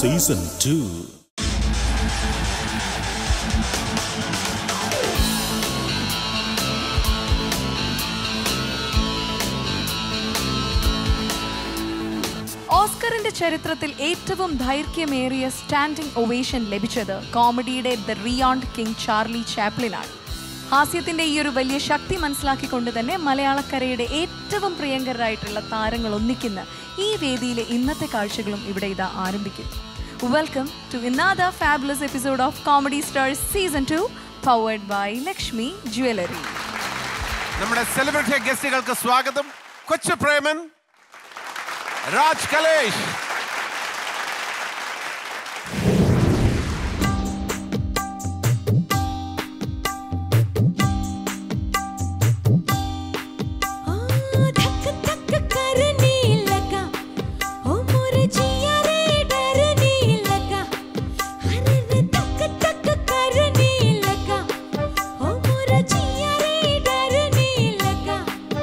Season two ഓസ്കറിന്റെ ചരിത്രത്തിൽ ഏറ്റവും ദൈർഘ്യമേറിയ സ്റ്റാൻഡിംഗ് ഒവേഷൻ ലഭിച്ചത് കോമഡിയുടെ ദ റിയോണ്ട് കിങ് ചാർലി ചാപ്ലിനാണ് ഹാസ്യത്തിന്റെ ഈ ഒരു വലിയ ശക്തി മനസ്സിലാക്കിക്കൊണ്ട് തന്നെ മലയാളക്കരയുടെ ഏറ്റവും പ്രിയങ്കരായിട്ടുള്ള താരങ്ങൾ ഒന്നിക്കുന്ന ഈ വേദിയിലെ ഇന്നത്തെ കാഴ്ചകളും ഇവിടെ ഇതാ ആരംഭിക്കുന്നു welcome to another fabulous episode of comedy stars season two powered by Lakshmi jewellery നമ്മുടെ സെലിബ്രിറ്റി ഗസ്റ്റുകൾക്ക് സ്വാഗതം കൊച്ചു പ്രേമൻ രാജ് കലേഷ് धक धक करने लगा ओ मोर जिया रे डरने लगा अरे रे धक धक करने लगा ओ मोर जिया रे डरने लगा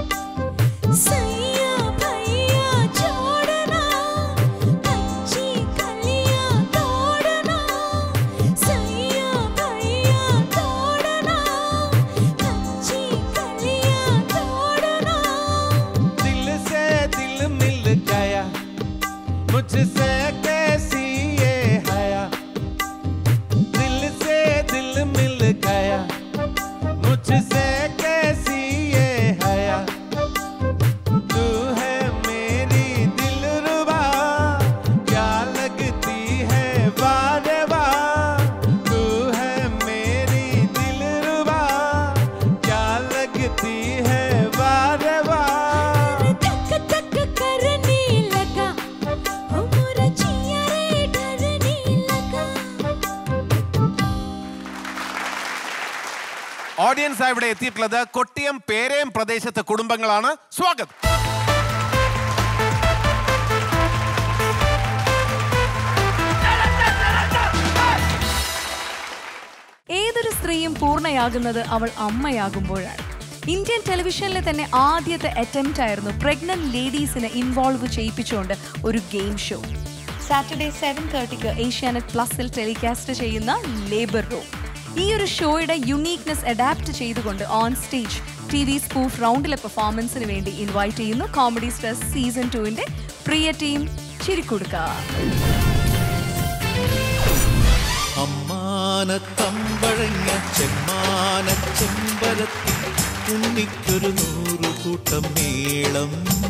सैया भैया छोड़ना कच्ची कलियां तोड़ना सैया भैया तोड़ना कच्ची कलियां तोड़ना दिल से दिल मिल गया मुझसे कैसी ये हया दिल से दिल मिल गया मुझसे कैसी ये हया तू है मेरी दिलरुबा क्या लगती है वारे वाह तू है मेरी दिलरुबा क्या लगती है वारे वाह धक धक करने लगा ओ मोरा जिया रे डरने लगा ഓഡിയൻസ് ഇവിടെ എത്തിയിട്ടുള്ളത് കൊട്ടിയം പേരയം പ്രദേശത്തെ കുടുംബങ്ങളാണ് സ്വാഗതം ഏതൊരു സ്ത്രീയും പൂർണ്ണയാകുന്നത് അവൾ അമ്മയാകുമ്പോഴാണ് ഇന്ത്യൻ ടെലിവിഷനിലെ തന്നെ ആദ്യത്തെ അറ്റംപ്റ്റ് ആയിരുന്നു പ്രഗ്നന്റ് ലേഡീസിനെ ഇൻവോൾവ് ചെയ്യിപ്പിച്ചുകൊണ്ട് ഒരു ഗെയിം ഷോ സാറ്റർഡേ സെവൻ തേർട്ടിക്ക് ഏഷ്യാനെറ്റ് പ്ലസിൽ ടെലികാസ്റ്റ് ചെയ്യുന്ന ലേബർ റൂം ഈ ഒരു ഷോയുടെ യുണീക്നെസ് അഡാപ്റ്റ് ചെയ്തുകൊണ്ട് on stage T V spoof റൗണ്ടിലെ പെർഫോമൻസിന് വേണ്ടി ഇൻവൈറ്റ് ചെയ്യുന്നു കോമഡി സ്റ്റാർസ് സീസൺ ടുവിന്റെ പ്രിയ ടീം ചിരിക്കൊടുക്ക അമ്മാനത്തമ്പഴങ്ങ ചെമ്മാന ചെമ്പരത്തി ഉണ്ണിക്കൊരു നൂറു കൂട്ടം മേളം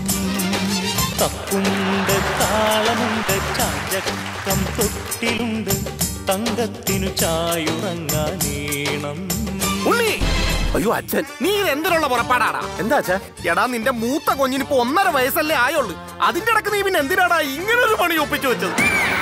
തപ്പുണ്ട് താളമുണ്ട് ചാഞ്ചക്കം തൊട്ടിലുണ്ട് തങ്കത്തിനു ചായുറങ്ങാനീണം ഉണ്ണി അയ്യോ അച്ഛൻ നീ ഇത് എന്തിനുള്ള പുറപ്പാടാടാ എന്താ അച്ഛാ എടാ നിന്റെ മൂത്ത കുഞ്ഞിന് ഇപ്പൊ ഒന്നര വയസ്സല്ലേ ആയുള്ളൂ അതിന്റെ ഇടക്ക് നീ പിന്നെ എന്തിനാടാ ഇങ്ങനെ ഒരു പണി ഒപ്പിച്ചു വെച്ചത്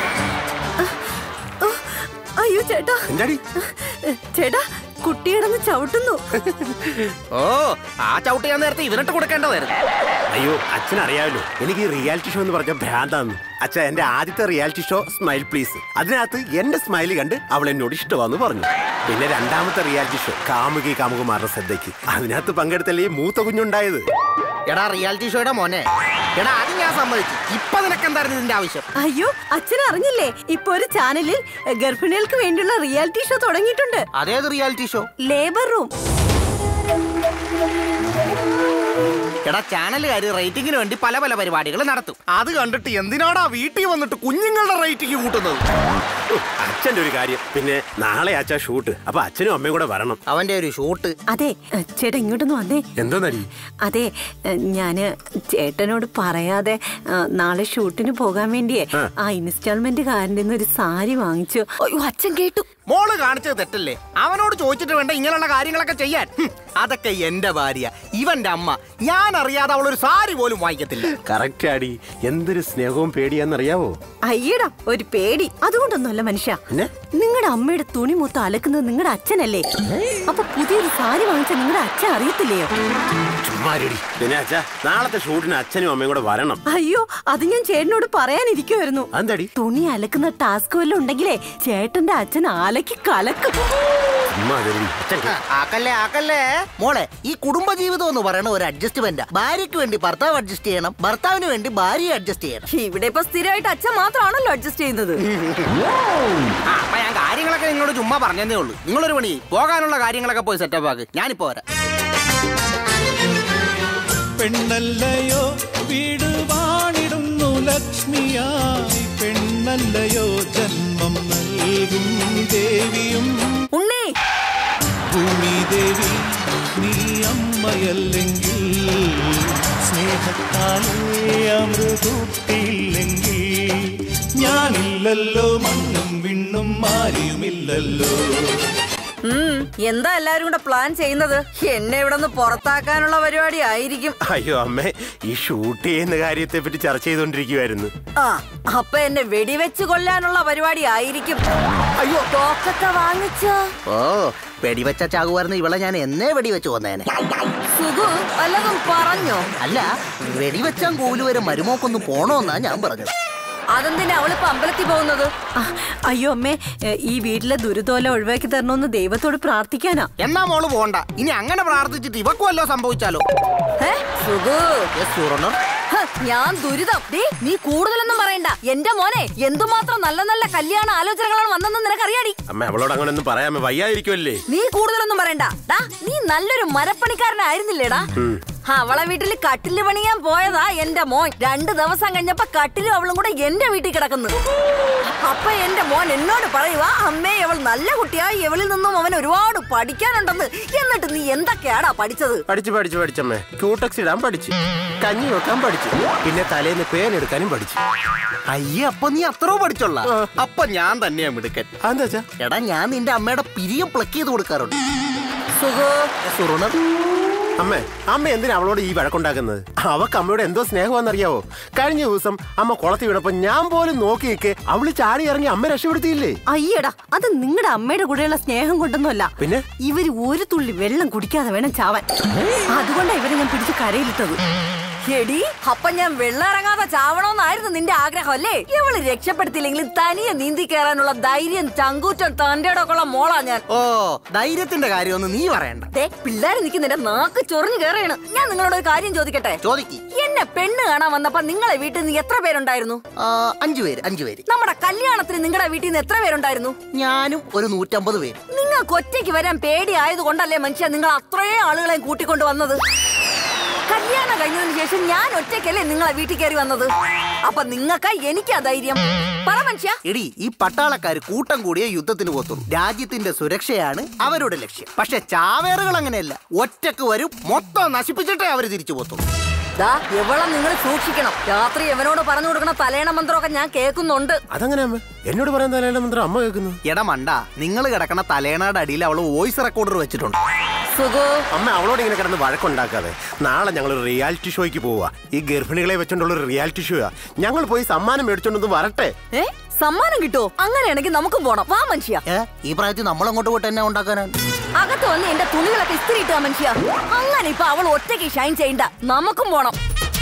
അയ്യോ ചേട്ടാ എന്താടി ചേട്ടാ കുട്ടിയിടന്ന് ചവിട്ടുന്നു ഓ ആ ചവിട്ട് ഞാൻ നേരത്തെ ഇവനിട്ട് കൊടുക്കേണ്ടതായിരുന്നു അയ്യോ അച്ഛനറിയാമല്ലോ എനിക്ക് ഈ റിയാലിറ്റി ഷോ എന്ന് പറഞ്ഞ ഭ്രാന്താന്ന് അച്ഛാ എന്റെ ആദ്യത്തെ റിയാലിറ്റി ഷോ സ്മൈൽ പ്ലീസ് അതിനകത്ത് എന്റെ സ്മൈൽ കണ്ട് അവൾ എന്നോട് ഇഷ്ടമാന്ന് പറഞ്ഞു പിന്നെ രണ്ടാമത്തെ റിയാലിറ്റി ഷോ കാമുകി കാമുകുമാരുടെ ശ്രദ്ധയ്ക്ക് അതിനകത്ത് പങ്കെടുത്തല്ലേ ഈ മൂത്ത കുഞ്ഞുണ്ടായത് എടാ റിയാലിറ്റി ഷോയുടെ മോനെ എടാ അത് ഞാൻ സമ്മതിച്ചു ഇപ്പൊ നിനക്ക് എന്തായിരുന്നു ഇതിന്റെ ആവശ്യം അയ്യോ അച്ഛൻ അറിഞ്ഞില്ലേ ഇപ്പൊ ഒരു ചാനലിൽ എ, ഗർഭിണികൾക്ക് വേണ്ടിയുള്ള റിയാലിറ്റി ഷോ തുടങ്ങിയിട്ടുണ്ട് അതേത് റിയാലിറ്റി ഷോ ലേബർ റൂം എടാ ചാനലുകാർ റേറ്റിംഗിന് വേണ്ടി പല പല പരിപാടികൾ നടത്തും അത് കണ്ടിട്ട് എന്തിനാടാ വീട്ടിൽ വന്നിട്ട് കുഞ്ഞുങ്ങളുടെ റേറ്റിംഗ് കൂട്ടുന്നത് ഓ, അച്ഛന്റെ ഒരു കാര്യം പിന്നെ നാളെ അച്ഛാ ഷൂട്ട് അപ്പൊ അച്ഛനും അമ്മയും കൂടെ വരണം അവന്റെ ഒരു ഷൂട്ട് അതെ എ, ചേട്ടാ ഇങ്ങോട്ടൊന്ന് വന്നേ എന്തോന്നടി അതെ എ, ഞാന് ചേട്ടനോട് പറയാതെ എ, നാളെ ഷൂട്ടിന് പോകാൻ വേണ്ടിയേ ആ. ആ ഇൻസ്റ്റാൾമെന്റ് കാരൻ്റെ ഒരു സാരി വാങ്ങിച്ചു അയ്യോ അച്ഛൻ കേട്ടു മോള് കാണിച്ചത് തെറ്റല്ലേ അവനോട് ചോദിച്ചിട്ട് വേണ്ട ഇങ്ങനെയുള്ള കാര്യങ്ങളൊക്കെ ചെയ്യാൻ ഹും, അതൊക്കെ എന്റെ ഭാര്യ ഇവന്റെ അമ്മ ഞാൻ അറിയാതെ അവൾ ഒരു സാരി പോലും വാങ്ങിക്കത്തില്ല കറക്റ്റ് ആടി എന്തൊരു സ്നേഹവും പേടിയാന്നറിയാവോ അയ്യടാ ഒരു പേടി അതുകൊണ്ടൊന്നുമല്ല മനുഷ്യ പിന്നെ? നിങ്ങളുടെ അമ്മയുടെ തുണി മൊത്തം അലക്കുന്നത് നിങ്ങളുടെ അച്ഛനല്ലേ അപ്പൊ പുതിയൊരു സാരി വാങ്ങിച്ച നിങ്ങളുടെ അച്ഛൻ അറിയത്തില്ലയോ ചുമ്മാരടി പിന്നെ അച്ഛാ നാളത്തെ ഷൂട്ടിന് അച്ഛനും അമ്മയും കൂടെ വരണം അയ്യോ അത് ഞാൻ ചേട്ടനോട് പറയാനിരിക്കുമായിരുന്നു അതെന്താടി തുണി അലക്കുന്ന ടാസ്ക് വല്ലതും ഉണ്ടെങ്കിലേ ചേട്ടന്റെ അച്ഛൻ അലക്കി കലക്കും ചുമ്മാരടി അച്ഛൻ ആക്കല്ലേ ആക്കല്ലേ മോളെ ഈ കുടുംബജീവിതം എന്ന് പറയുന്ന ഒരു അഡ്ജസ്റ്റ്മെന്റ് ഭാര്യയ്ക്ക് വേണ്ടി ഭർത്താവ് അഡ്ജസ്റ്റ് ചെയ്യണം ഭർത്താവിന് വേണ്ടി ഭാര്യ അഡ്ജസ്റ്റ് ചെയ്യണം ഇവിടെ ഇപ്പൊ സ്ഥിരമായിട്ട് അച്ഛൻ മാത്രമാണല്ലോ അഡ്ജസ്റ്റ് ചെയ്യുന്നത് ആ, അപ്പൊ ഞാൻ കാര്യങ്ങളൊക്കെ നിങ്ങളോട് ചുമ്മാ പറഞ്ഞതേ ഉള്ളൂ നിങ്ങളൊരു പണി പോകാനുള്ള കാര്യങ്ങളൊക്കെ പോയി സെറ്റപ്പ് ആക്ക് ഞാനിപ്പോ വരാം പെണ്ണല്ലയോ വീട് വാണിടുന്നു ലക്ഷ്മിയായി പെണ്ണല്ലയോ ജന്മം നൽകും ദേവിയും ഉണ്ണി ഭൂമിദേവി നീ അമ്മയല്ലെങ്കിൽ സ്നേഹത്താലേ അമൃതൂട്ടിയില്ലെങ്കിൽ ഞാനില്ലല്ലോ മണ്ണും വിണ്ണും മാരിയുമില്ലല്ലോ ഉം, എന്താ എല്ലാരും കൂടെ പ്ലാൻ ചെയ്യുന്നത് എന്നെ ഇവിടെ നിന്ന് പുറത്താക്കാനുള്ള പരിപാടി ആയിരിക്കും അയ്യോ അമ്മേ ഈ ഷൂട്ട് ചെയ്യുന്ന കാര്യത്തെ പറ്റി ചർച്ച ചെയ്തോണ്ടിരിക്കുവായിരുന്നു ആ അപ്പൊ എന്നെ വെടിവെച്ച് കൊല്ലാനുള്ള പരിപാടി ആയിരിക്കും അയ്യോ തോക്കൊക്കെ വാങ്ങിച്ചോ ഓ വെടിവെച്ച ചാകുവായിരുന്നു ഇവളെ ഞാൻ എന്നേ വെടിവെച്ച് വന്നേനെ സുഖു വല്ലതും പറഞ്ഞോ അല്ല വെടിവെച്ചാൻ കോലു വരെ മരുമോക്കൊന്ന് പോണോന്നാ ഞാൻ പറഞ്ഞത് അതെന്തിനാ അവളിപ്പോ അമ്പലത്തിൽ പോകുന്നത് അയ്യോ അമ്മേ എ, ഈ വീട്ടിലെ ദുരിതമെല്ലാം ഒഴിവാക്കി തരണമെന്ന് ദൈവത്തോട് പ്രാർത്ഥിക്കാനാ എന്നാ മോള് പോണ്ട ഇനി അങ്ങനെ പ്രാർത്ഥിച്ചിട്ട് ഇവക്ക് വല്ലോ സംഭവിച്ചാലോ ഏ, സുഖു Yes, സുവർണ്ണ. ഹ, ഞാൻ ദുരിതം ദേ, നീ കൂടുതലൊന്നും പറയണ്ട എന്റെ മോനെ എന്തുമാത്രം നല്ല നല്ല കല്യാണ ആലോചനകളാണ് വന്നെന്ന് നിനക്കറിയാടി അമ്മ അവളോട് അങ്ങനെ ഒന്നും പറയാമേ വയ്യാതിരിക്കുമല്ലേ നീ കൂടുതലൊന്നും പറയണ്ട ഡാ നീ നല്ലൊരു മരപ്പണിക്കാരനായിരുന്നില്ലേടാ അവളെ വീട്ടിൽ കട്ടില് പണിയാൻ പോയതാ എന്റെ മോൻ രണ്ടു ദിവസം കഴിഞ്ഞപ്പോ കട്ടിലും അവളും കൂടെ എന്റെ വീട്ടിൽ കിടക്കുന്നു അപ്പൊ എന്റെ മോൻ എന്നോട് പറയുക അമ്മേ അവൾ നല്ല കുട്ടിയായി ഇവളിൽ നിന്നും അവൻ ഒരുപാട് പഠിക്കാനുണ്ടെന്ന് എന്നിട്ട് നീ എന്തൊക്കെയാടാ പഠിച്ചത് പഠിച്ചു പഠിച്ചു പഠിച്ചമ്മേ ക്യൂട്ടക്സ് ഇടാൻ പഠിച്ചു കഞ്ഞി വെക്കാൻ പഠിച്ചു പിന്നെ തലേന്ന് പേൻ എടുക്കാനും പഠിച്ചു അയ്യേ അപ്പൊ നീ അത്രയോ പഠിച്ചോളാ അപ്പൊ ഞാൻ തന്നെയാ മിടുക്കൻ അതെന്താ വെച്ചാ എടാ ഞാൻ നിന്റെ അമ്മയുടെ പിരിയം പ്ലക്ക് ചെയ്ത് കൊടുക്കാറുണ്ട് സുഖു സുറുണർ അമ്മേ അമ്മ എന്തിനാ അവളോട് ഈ വഴക്കുണ്ടാക്കുന്നത് അവക്ക് അമ്മയോട് എന്തോ സ്നേഹമാണെന്നറിയാവോ കഴിഞ്ഞ ദിവസം അമ്മ കുളത്തി വീണപ്പോ ഞാൻ പോലും നോക്കി നിൽക്കെ അവള് ചാടി ഇറങ്ങി അമ്മ രക്ഷപ്പെടുത്തിയില്ലേ അയ്യടാ അത് നിങ്ങളുടെ അമ്മയുടെ കൂടെയുള്ള സ്നേഹം കൊണ്ടൊന്നുമല്ല പിന്നെ? ഇവര് ഒരു തുള്ളി വെള്ളം കുടിക്കാതെ വേണം ചാവാൻ അതുകൊണ്ടാ ഇവരെ ഞാൻ പിടിച്ച് കരയിലിട്ടത് എടി അപ്പൊ ഞാൻ വെള്ളം ഇറങ്ങാതെ ചാവണോന്നായിരുന്നു നിന്റെ ആഗ്രഹം അല്ലേ ഇവള് രക്ഷപ്പെടുത്തിയില്ലെങ്കിലും തനിയെ നീന്തി കയറാനുള്ള ധൈര്യം ചങ്കൂറ്റം തന്റെ ഉള്ള മോളാ ഞാൻ ഓ ധൈര്യത്തിന്റെ കാര്യമൊന്നും നീ പറയണ്ട ദേ, പിള്ളേര് നിൽക്കുന്നിന്റെ നാക്ക് ചൊറിഞ്ഞു കയറിയാണ് ഞാൻ നിങ്ങളോട് ഒരു കാര്യം ചോദിക്കട്ടെ ചോദിക്ക് എന്നെ പെണ്ണ് കാണാൻ വന്നപ്പോ നിങ്ങളെ വീട്ടിൽ നിന്ന് എത്ര പേരുണ്ടായിരുന്നു ആ, അഞ്ചു പേര് അഞ്ചു പേര് നമ്മുടെ കല്യാണത്തിന് നിങ്ങളുടെ വീട്ടിൽ നിന്ന് എത്ര പേരുണ്ടായിരുന്നു ഞാനും ഒരു നൂറ്റമ്പത് പേര് നിങ്ങൾക്ക് ഒറ്റയ്ക്ക് വരാൻ പേടി ആയതുകൊണ്ടല്ലേ മനുഷ്യ നിങ്ങൾ അത്രയും ആളുകളെയും കൂട്ടിക്കൊണ്ട് വന്നത് കല്യാണം കഴിഞ്ഞതിന് ശേഷം ഞാൻ ഒറ്റയ്ക്കല്ലേ നിങ്ങളെ വീട്ടിൽ കയറി വന്നത് അപ്പൊ നിങ്ങൾക്കാ എനിക്കാ ധൈര്യം പറ മനുഷ്യ എടി ഈ പട്ടാളക്കാര് കൂട്ടം കൂടിയ യുദ്ധത്തിന് പോത്തുള്ളൂ രാജ്യത്തിന്റെ സുരക്ഷയാണ് അവരുടെ ലക്ഷ്യം പക്ഷെ ചാവേറുകൾ അങ്ങനെയല്ല ഒറ്റക്ക് വരും മൊത്തം നശിപ്പിച്ചിട്ടേ അവര് തിരിച്ചു പോത്തുള്ളൂ ദാ എവളെ നിങ്ങൾ സൂക്ഷിക്കണം രാത്രി എവനോട് പറഞ്ഞു കൊടുക്കണ തലേണ മന്ത്രമൊക്കെ ഞാൻ കേൾക്കുന്നുണ്ട് അതങ്ങനെ അമ്മ എന്നോട് പറയാൻ തലയുടെ മന്ത്രം അമ്മ കേൾക്കുന്നു എടാ മണ്ട നിങ്ങൾ കിടക്കണ തലേണയുടെ അടിയിൽ അവള് വോയിസ് റെക്കോർഡർ വെച്ചിട്ടുണ്ട് സുഖു അമ്മ അവളോട് ഇങ്ങനെ കിടന്ന് വഴക്കുണ്ടാക്കാതെ നാളെ ഞങ്ങൾ ഒരു റിയാലിറ്റി ഷോയ്ക്ക് പോവാ ഈ ഗർഭിണികളെ വെച്ചോണ്ടുള്ള ഒരു റിയാലിറ്റി ഷോയാ ഞങ്ങൾ പോയി സമ്മാനം മേടിച്ചോണ്ടൊന്ന് വരട്ടെ ഏ സമ്മാനം കിട്ടോ അങ്ങനെയാണെങ്കിൽ നമുക്കും പോണം വാ മനുഷ്യ ഏ ഈ പ്രായത്തിൽ നമ്മൾ അങ്ങോട്ട് പോയിട്ട് എന്നെ ഉണ്ടാക്കാനാണ് അകത്ത് വന്ന് എന്റെ തുണികളൊക്കെ ഇസ്തിരി ഇട്ടാ മനുഷ്യ അങ്ങനെ ഇപ്പൊ അവൾ ഒറ്റയ്ക്ക് ഷൈൻ ചെയ്യണ്ട നമുക്കും പോണം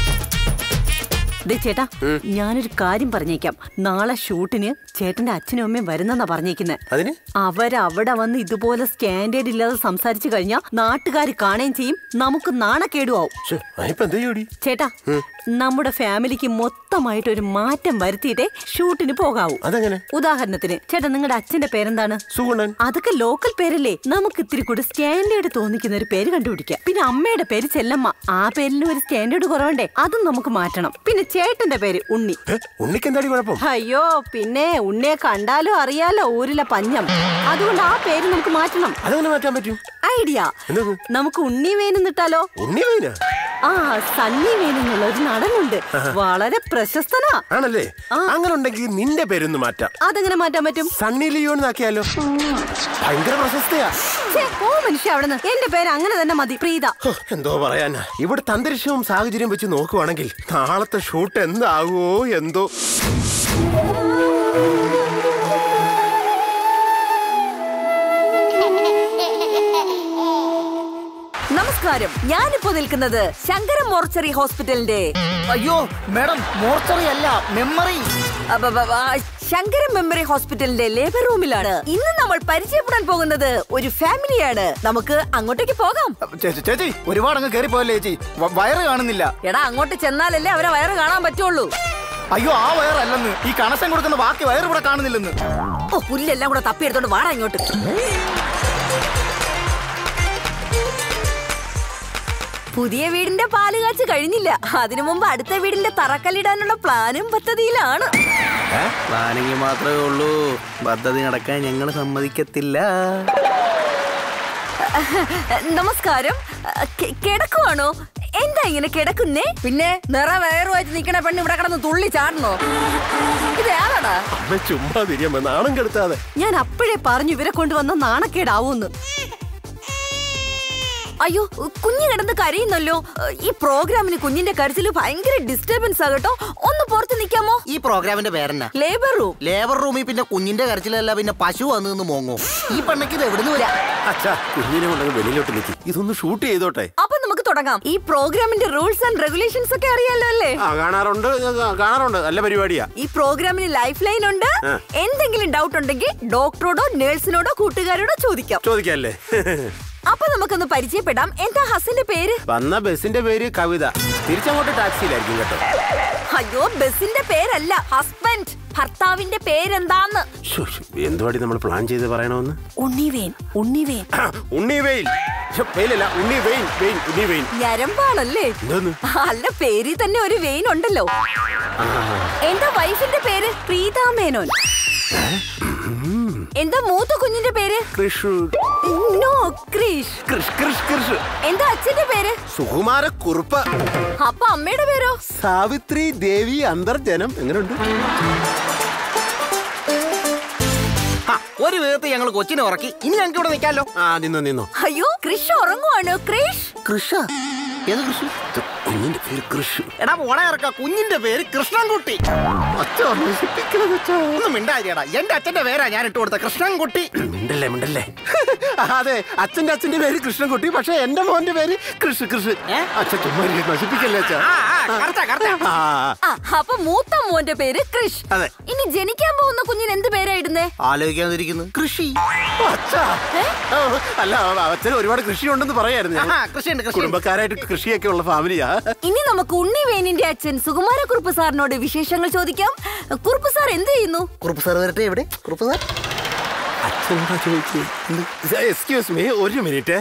ചേട്ടാ ഞാനൊരു കാര്യം പറഞ്ഞേക്കാം നാളെ ഷൂട്ടിന് ചേട്ടന്റെ അച്ഛനും അമ്മയും വരുന്നെന്നാ പറഞ്ഞേക്കുന്നത് അതിന് അവരവിടെ വന്ന് ഇതുപോലെ സ്റ്റാൻഡേർഡ് ഇല്ലാതെ സംസാരിച്ചു കഴിഞ്ഞാൽ നാട്ടുകാർ കാണുകയും ചെയ്യും നമുക്ക് നാണക്കേടുമാവും ശ്ശെ, അതിനിപ്പോ എന്താ ജോടി ചേട്ടാ നമ്മുടെ ഫാമിലിക്ക് മൊത്തമായിട്ട് ഒരു മാറ്റം വരുത്തിയിട്ടേ ഷൂട്ടിന് പോകാവൂ അതെങ്ങനെ ഉദാഹരണത്തിന് ചേട്ടാ നിങ്ങളുടെ അച്ഛന്റെ പേരെന്താണ് സുഗുണൻ അതൊക്കെ ലോക്കൽ പേരല്ലേ നമുക്ക് ഇത്തിരി കൂടി സ്റ്റാൻഡേർഡ് തോന്നിക്കുന്ന ഒരു പേര് കണ്ടുപിടിക്കാം പിന്നെ അമ്മയുടെ പേര് ചെല്ലമ്മ ആ പേരിന് ഒരു സ്റ്റാൻഡേർഡ് കുറവുണ്ടേ അതും നമുക്ക് മാറ്റണം പിന്നെ ചേട്ടന്റെ പേര് ഉണ്ണി ഏ, ഉണ്ണിക്ക് എന്താടി കുഴപ്പം അയ്യോ പിന്നെ ഉണ്ണിയെ കണ്ടാലോ അറിയാലോ ഊരിലെ പഞ്ഞം അതുകൊണ്ട് ആ പേര് നമുക്ക് മാറ്റണം അതങ്ങനെ മാറ്റാൻ പറ്റും ഐഡിയ എന്തത്? നമുക്ക് ഉണ്ണി വേനെന്നിട്ടാലോ ഉണ്ണി വേന ആ സണ്ണി വേനെന്നുള്ള ഒരു നടനുണ്ട് വളരെ പ്രശസ്തനാ ആണല്ലേ ആ. അങ്ങനെ ഉണ്ടെങ്കിൽ നിന്റെ പേരൊന്ന് മാറ്റാം അതെങ്ങനെ മാറ്റാൻ പറ്റും സണ്ണി ലിയോൺ ആക്കിയാലോ ഭയങ്കര പ്രശസ്തയാ ഛേ, ഓ മനുഷ്യ അവിടുന്ന് എന്റെ പേര് അങ്ങനെ തന്നെ മതി പ്രീത ഹോ, എന്തോ പറയാനാ ഇവിടുത്തെ അന്തരീക്ഷവും സാഹചര്യം വെച്ച് നോക്കുവാണെങ്കിൽ നാളത്തെ ഷൂട്ട് എന്താകുമോ എന്തോ നമസ്കാരം നമസ്കാരം ഞാനിപ്പോ നിൽക്കുന്നത് ശങ്കര മോർച്ചറി ഹോസ്പിറ്റലിന്റെ അയ്യോ മാഡം മോർച്ചറി അല്ല മെമ്മറി അബബബ, ശങ്കര മെമ്മറി ഹോസ്പിറ്റലിന്റെ ലേബർ റൂമിലാണ് ഇന്ന് നമ്മൾ പരിചയപ്പെടാൻ പോകുന്നത് ഒരു ഫാമിലിയാണ് നമുക്ക് അങ്ങോട്ടേക്ക് പോകാം ചേച്ചി ചേച്ചി ഒരുപാട് അങ്ങ് കയറി പോയല്ലേ ചേച്ചി വ- വയറ് കാണുന്നില്ല എടാ അങ്ങോട്ട് ചെന്നാലല്ലേ അവരെ വയറ് കാണാൻ പറ്റുള്ളൂ അയ്യോ ആ വയറല്ലെന്ന് ഈ കണക്ഷൻ കൊടുക്കുന്ന ബാക്കി വയറ് ഇവിടെ കാണുന്നില്ലെന്ന് ഓ പുല്ലെല്ലാം കൂടെ തപ്പിയെടുത്തോണ്ട് വാടാ ഇങ്ങോട്ട് പുതിയ വീടിന്റെ പാല് കാച്ച് കഴിഞ്ഞില്ല അതിനു മുമ്പ് അടുത്ത വീടിന്റെ തറക്കല്ലിടാനുള്ള പ്ലാനും പദ്ധതിയിലാണ് പ്ലാനിങ് മാത്രമേ ഉള്ളൂ പദ്ധതി നടക്കാൻ ഞങ്ങൾ സമ്മതിക്കത്തില്ല നമസ്കാരം കെ- കിടക്കുവാണോ എന്താ ഇങ്ങനെ കിടക്കുന്നേ പിന്നെ നിറ വയറുമായിട്ട് നിക്കണ പെണ്ണ് ഇവിടെ കിടന്ന് തുള്ളി ചാടണോ ഇത് ഏതാടാ അമ്മ ചുമ്മാ തിരിയമ്മ നാണം കെടുത്താതെ ഞാൻ അപ്പോഴേ പറഞ്ഞു ഇവരെ കൊണ്ടുവന്ന നാണക്കേടാവൂന്ന് അയ്യോ കുഞ്ഞ് കിടന്ന് കരയുന്നല്ലോ ഈ പ്രോഗ്രാമിന് കുഞ്ഞിന്റെ കരച്ചിൽ ഭയങ്കര ഡിസ്റ്റർബൻസ് ആ കേട്ടോ ഒന്ന് പുറത്ത് നിൽക്കാമോ ഈ പ്രോഗ്രാമിന്റെ പേരെന്നാ ലേബർ റൂം ലേബർ റൂമിൽ പിന്നെ കുഞ്ഞിന്റെ കരച്ചിലല്ല പിന്നെ പശു വന്നു നിന്ന് മോങ്ങോ ഈ പെണ്ണയ്ക്ക് ഇത് എവിടുന്ന് വരാ അച്ഛാ കുഞ്ഞിനെ കൊണ്ടങ്ങ് വെളിയിലോട്ട് നിൽക്കി ഇതൊന്ന് ഷൂട്ട് ചെയ്തോട്ടെ അപ്പൊ നമുക്ക് തുടങ്ങാം ഈ പ്രോഗ്രാമിന്റെ റൂൾസ് ആൻഡ് റെഗുലേഷൻസ് ഒക്കെ അറിയാലോ അല്ലേ ആ കാണാറുണ്ട് ആ, കാണാറുണ്ട് നല്ല പരിപാടിയാ ഈ പ്രോഗ്രാമിന് ലൈഫ് ലൈൻ ഉണ്ട് ആ. എന്തെങ്കിലും ഡൗട്ട് ഉണ്ടെങ്കിൽ ഡോക്ടറോടോ നേഴ്സിനോടോ കൂട്ടുകാരോടോ ചോദിക്കാം ചോദിക്കല്ലേ അപ്പൊ നമുക്കൊന്ന് പരിചയപ്പെടാം എന്താ ഹസിന്റെ പേര് വന്ന ബസിന്റെ പേര് കവിത തിരിച്ചങ്ങോട്ട് ടാക്സിയിലായിരിക്കും കേട്ടോ അയ്യോ ബസിന്റെ പേരല്ല ഹസ്ബൻഡ് ഭർത്താവിന്റെ പേരെന്താന്ന് ശ്ശോ, ശ്ശോ, എന്തുവാടി നമ്മൾ പ്ലാൻ ചെയ്ത് പറയണമെന്ന് ഉണ്ണിവേൻ ഉണ്ണിവേൻ ഉണ്ണി വെയിൽ ശ്ശോ, വെയിലല്ല Unni vein vein Unni vein ഞരമ്പാണല്ലേ എന്തോന്ന് അല്ല പേരിൽ തന്നെ ഒരു വെയിൻ ഉണ്ടല്ലോ എന്താ വൈഫിന്റെ പേര് പ്രീത മേനോൻ എന്താ മൂത്ത കുഞ്ഞിന്റെ പേര് കൃഷു നോ ക്രീഷ് കൃഷ് കൃഷ് കൃഷ് എന്താ അച്ഛന്റെ പേര് സുകുമാര കുറുപ്പ് അപ്പൊ അമ്മയുടെ പേരോ സാവിത്രി ദേവി അന്തർജനം എങ്ങനെയുണ്ട് ആ, ഒരു വിധത്തിൽ ഞങ്ങൾ കൊച്ചിനെ ഉറക്കി ഇനി ഞങ്ങൾക്ക് ഇവിടെ നിൽക്കാമല്ലോ ആ നിന്നോ നിന്നോ അയ്യോ കൃഷ് ഉറങ്ങുവാണ് ക്രീഷ് കൃഷ ഏത് കൃഷി ഇത് കുഞ്ഞിന്റെ പേര് കൃഷ് എടാ പോണ ഇറക്ക കുഞ്ഞിന്റെ പേര് കൃഷ്ണൻകുട്ടി ഒന്നും മിണ്ടാതിരിയടാ എന്റെ അച്ഛന്റെ പേരാ ഞാൻ ഇട്ട് കൊടുത്ത കൃഷ്ണൻകുട്ടി മിണ്ടല്ലേ മിണ്ടല്ലേ അതെ അച്ഛന്റെ അച്ഛന്റെ പേര് കൃഷ്ണൻകുട്ടി പക്ഷെ എന്റെ മോന്റെ പേര് കൃഷ് കൃഷ് ഏ? അച്ഛൻ ചുമ്മാ ഇരിക്ക്, നശിപ്പിക്കല്ലേ അച്ഛാ ആ, ആ, കറക്റ്റാ, കറക്റ്റാ. ആ, ആ അപ്പൊ മൂത്ത മോന്റെ പേര് കൃഷ് അതെ. ഇനി ജനിക്കാൻ പോകുന്ന കുഞ്ഞിന് എന്ത് പേരാ ഇടുന്നേ ആലോചിക്കാതിരിക്കുന്നു കൃഷി അച്ഛാ. ഓ, അല്ല അച്ഛന് ഒരുപാട് കൃഷിയുണ്ടെന്ന് പറയായിരുന്നു ഞാൻ. ആഹാ, കൃഷിയുണ്ട് കൃഷി കുടുംബക്കാരായിട്ട് കൃഷിയൊക്കെ ഉള്ള ഫാമിലിയാ ഇനി നമുക്ക് ഉണ്ണിവേനിന്റെ അച്ഛൻ സുകുമാരക്കുറുപ്പ് സാറിനോട് വിശേഷങ്ങൾ ചോദിക്കാം കുറുപ്പ് സാർ എന്ത് ചെയ്യുന്നു കുറുപ്പ് സാർ വരട്ടെ എവിടെ കുറുപ്പ് സാർ അച്ഛനോടാ ചോദിച്ചു എക്സ്ക്യൂസ് മീ ഒരു മിനിറ്റ്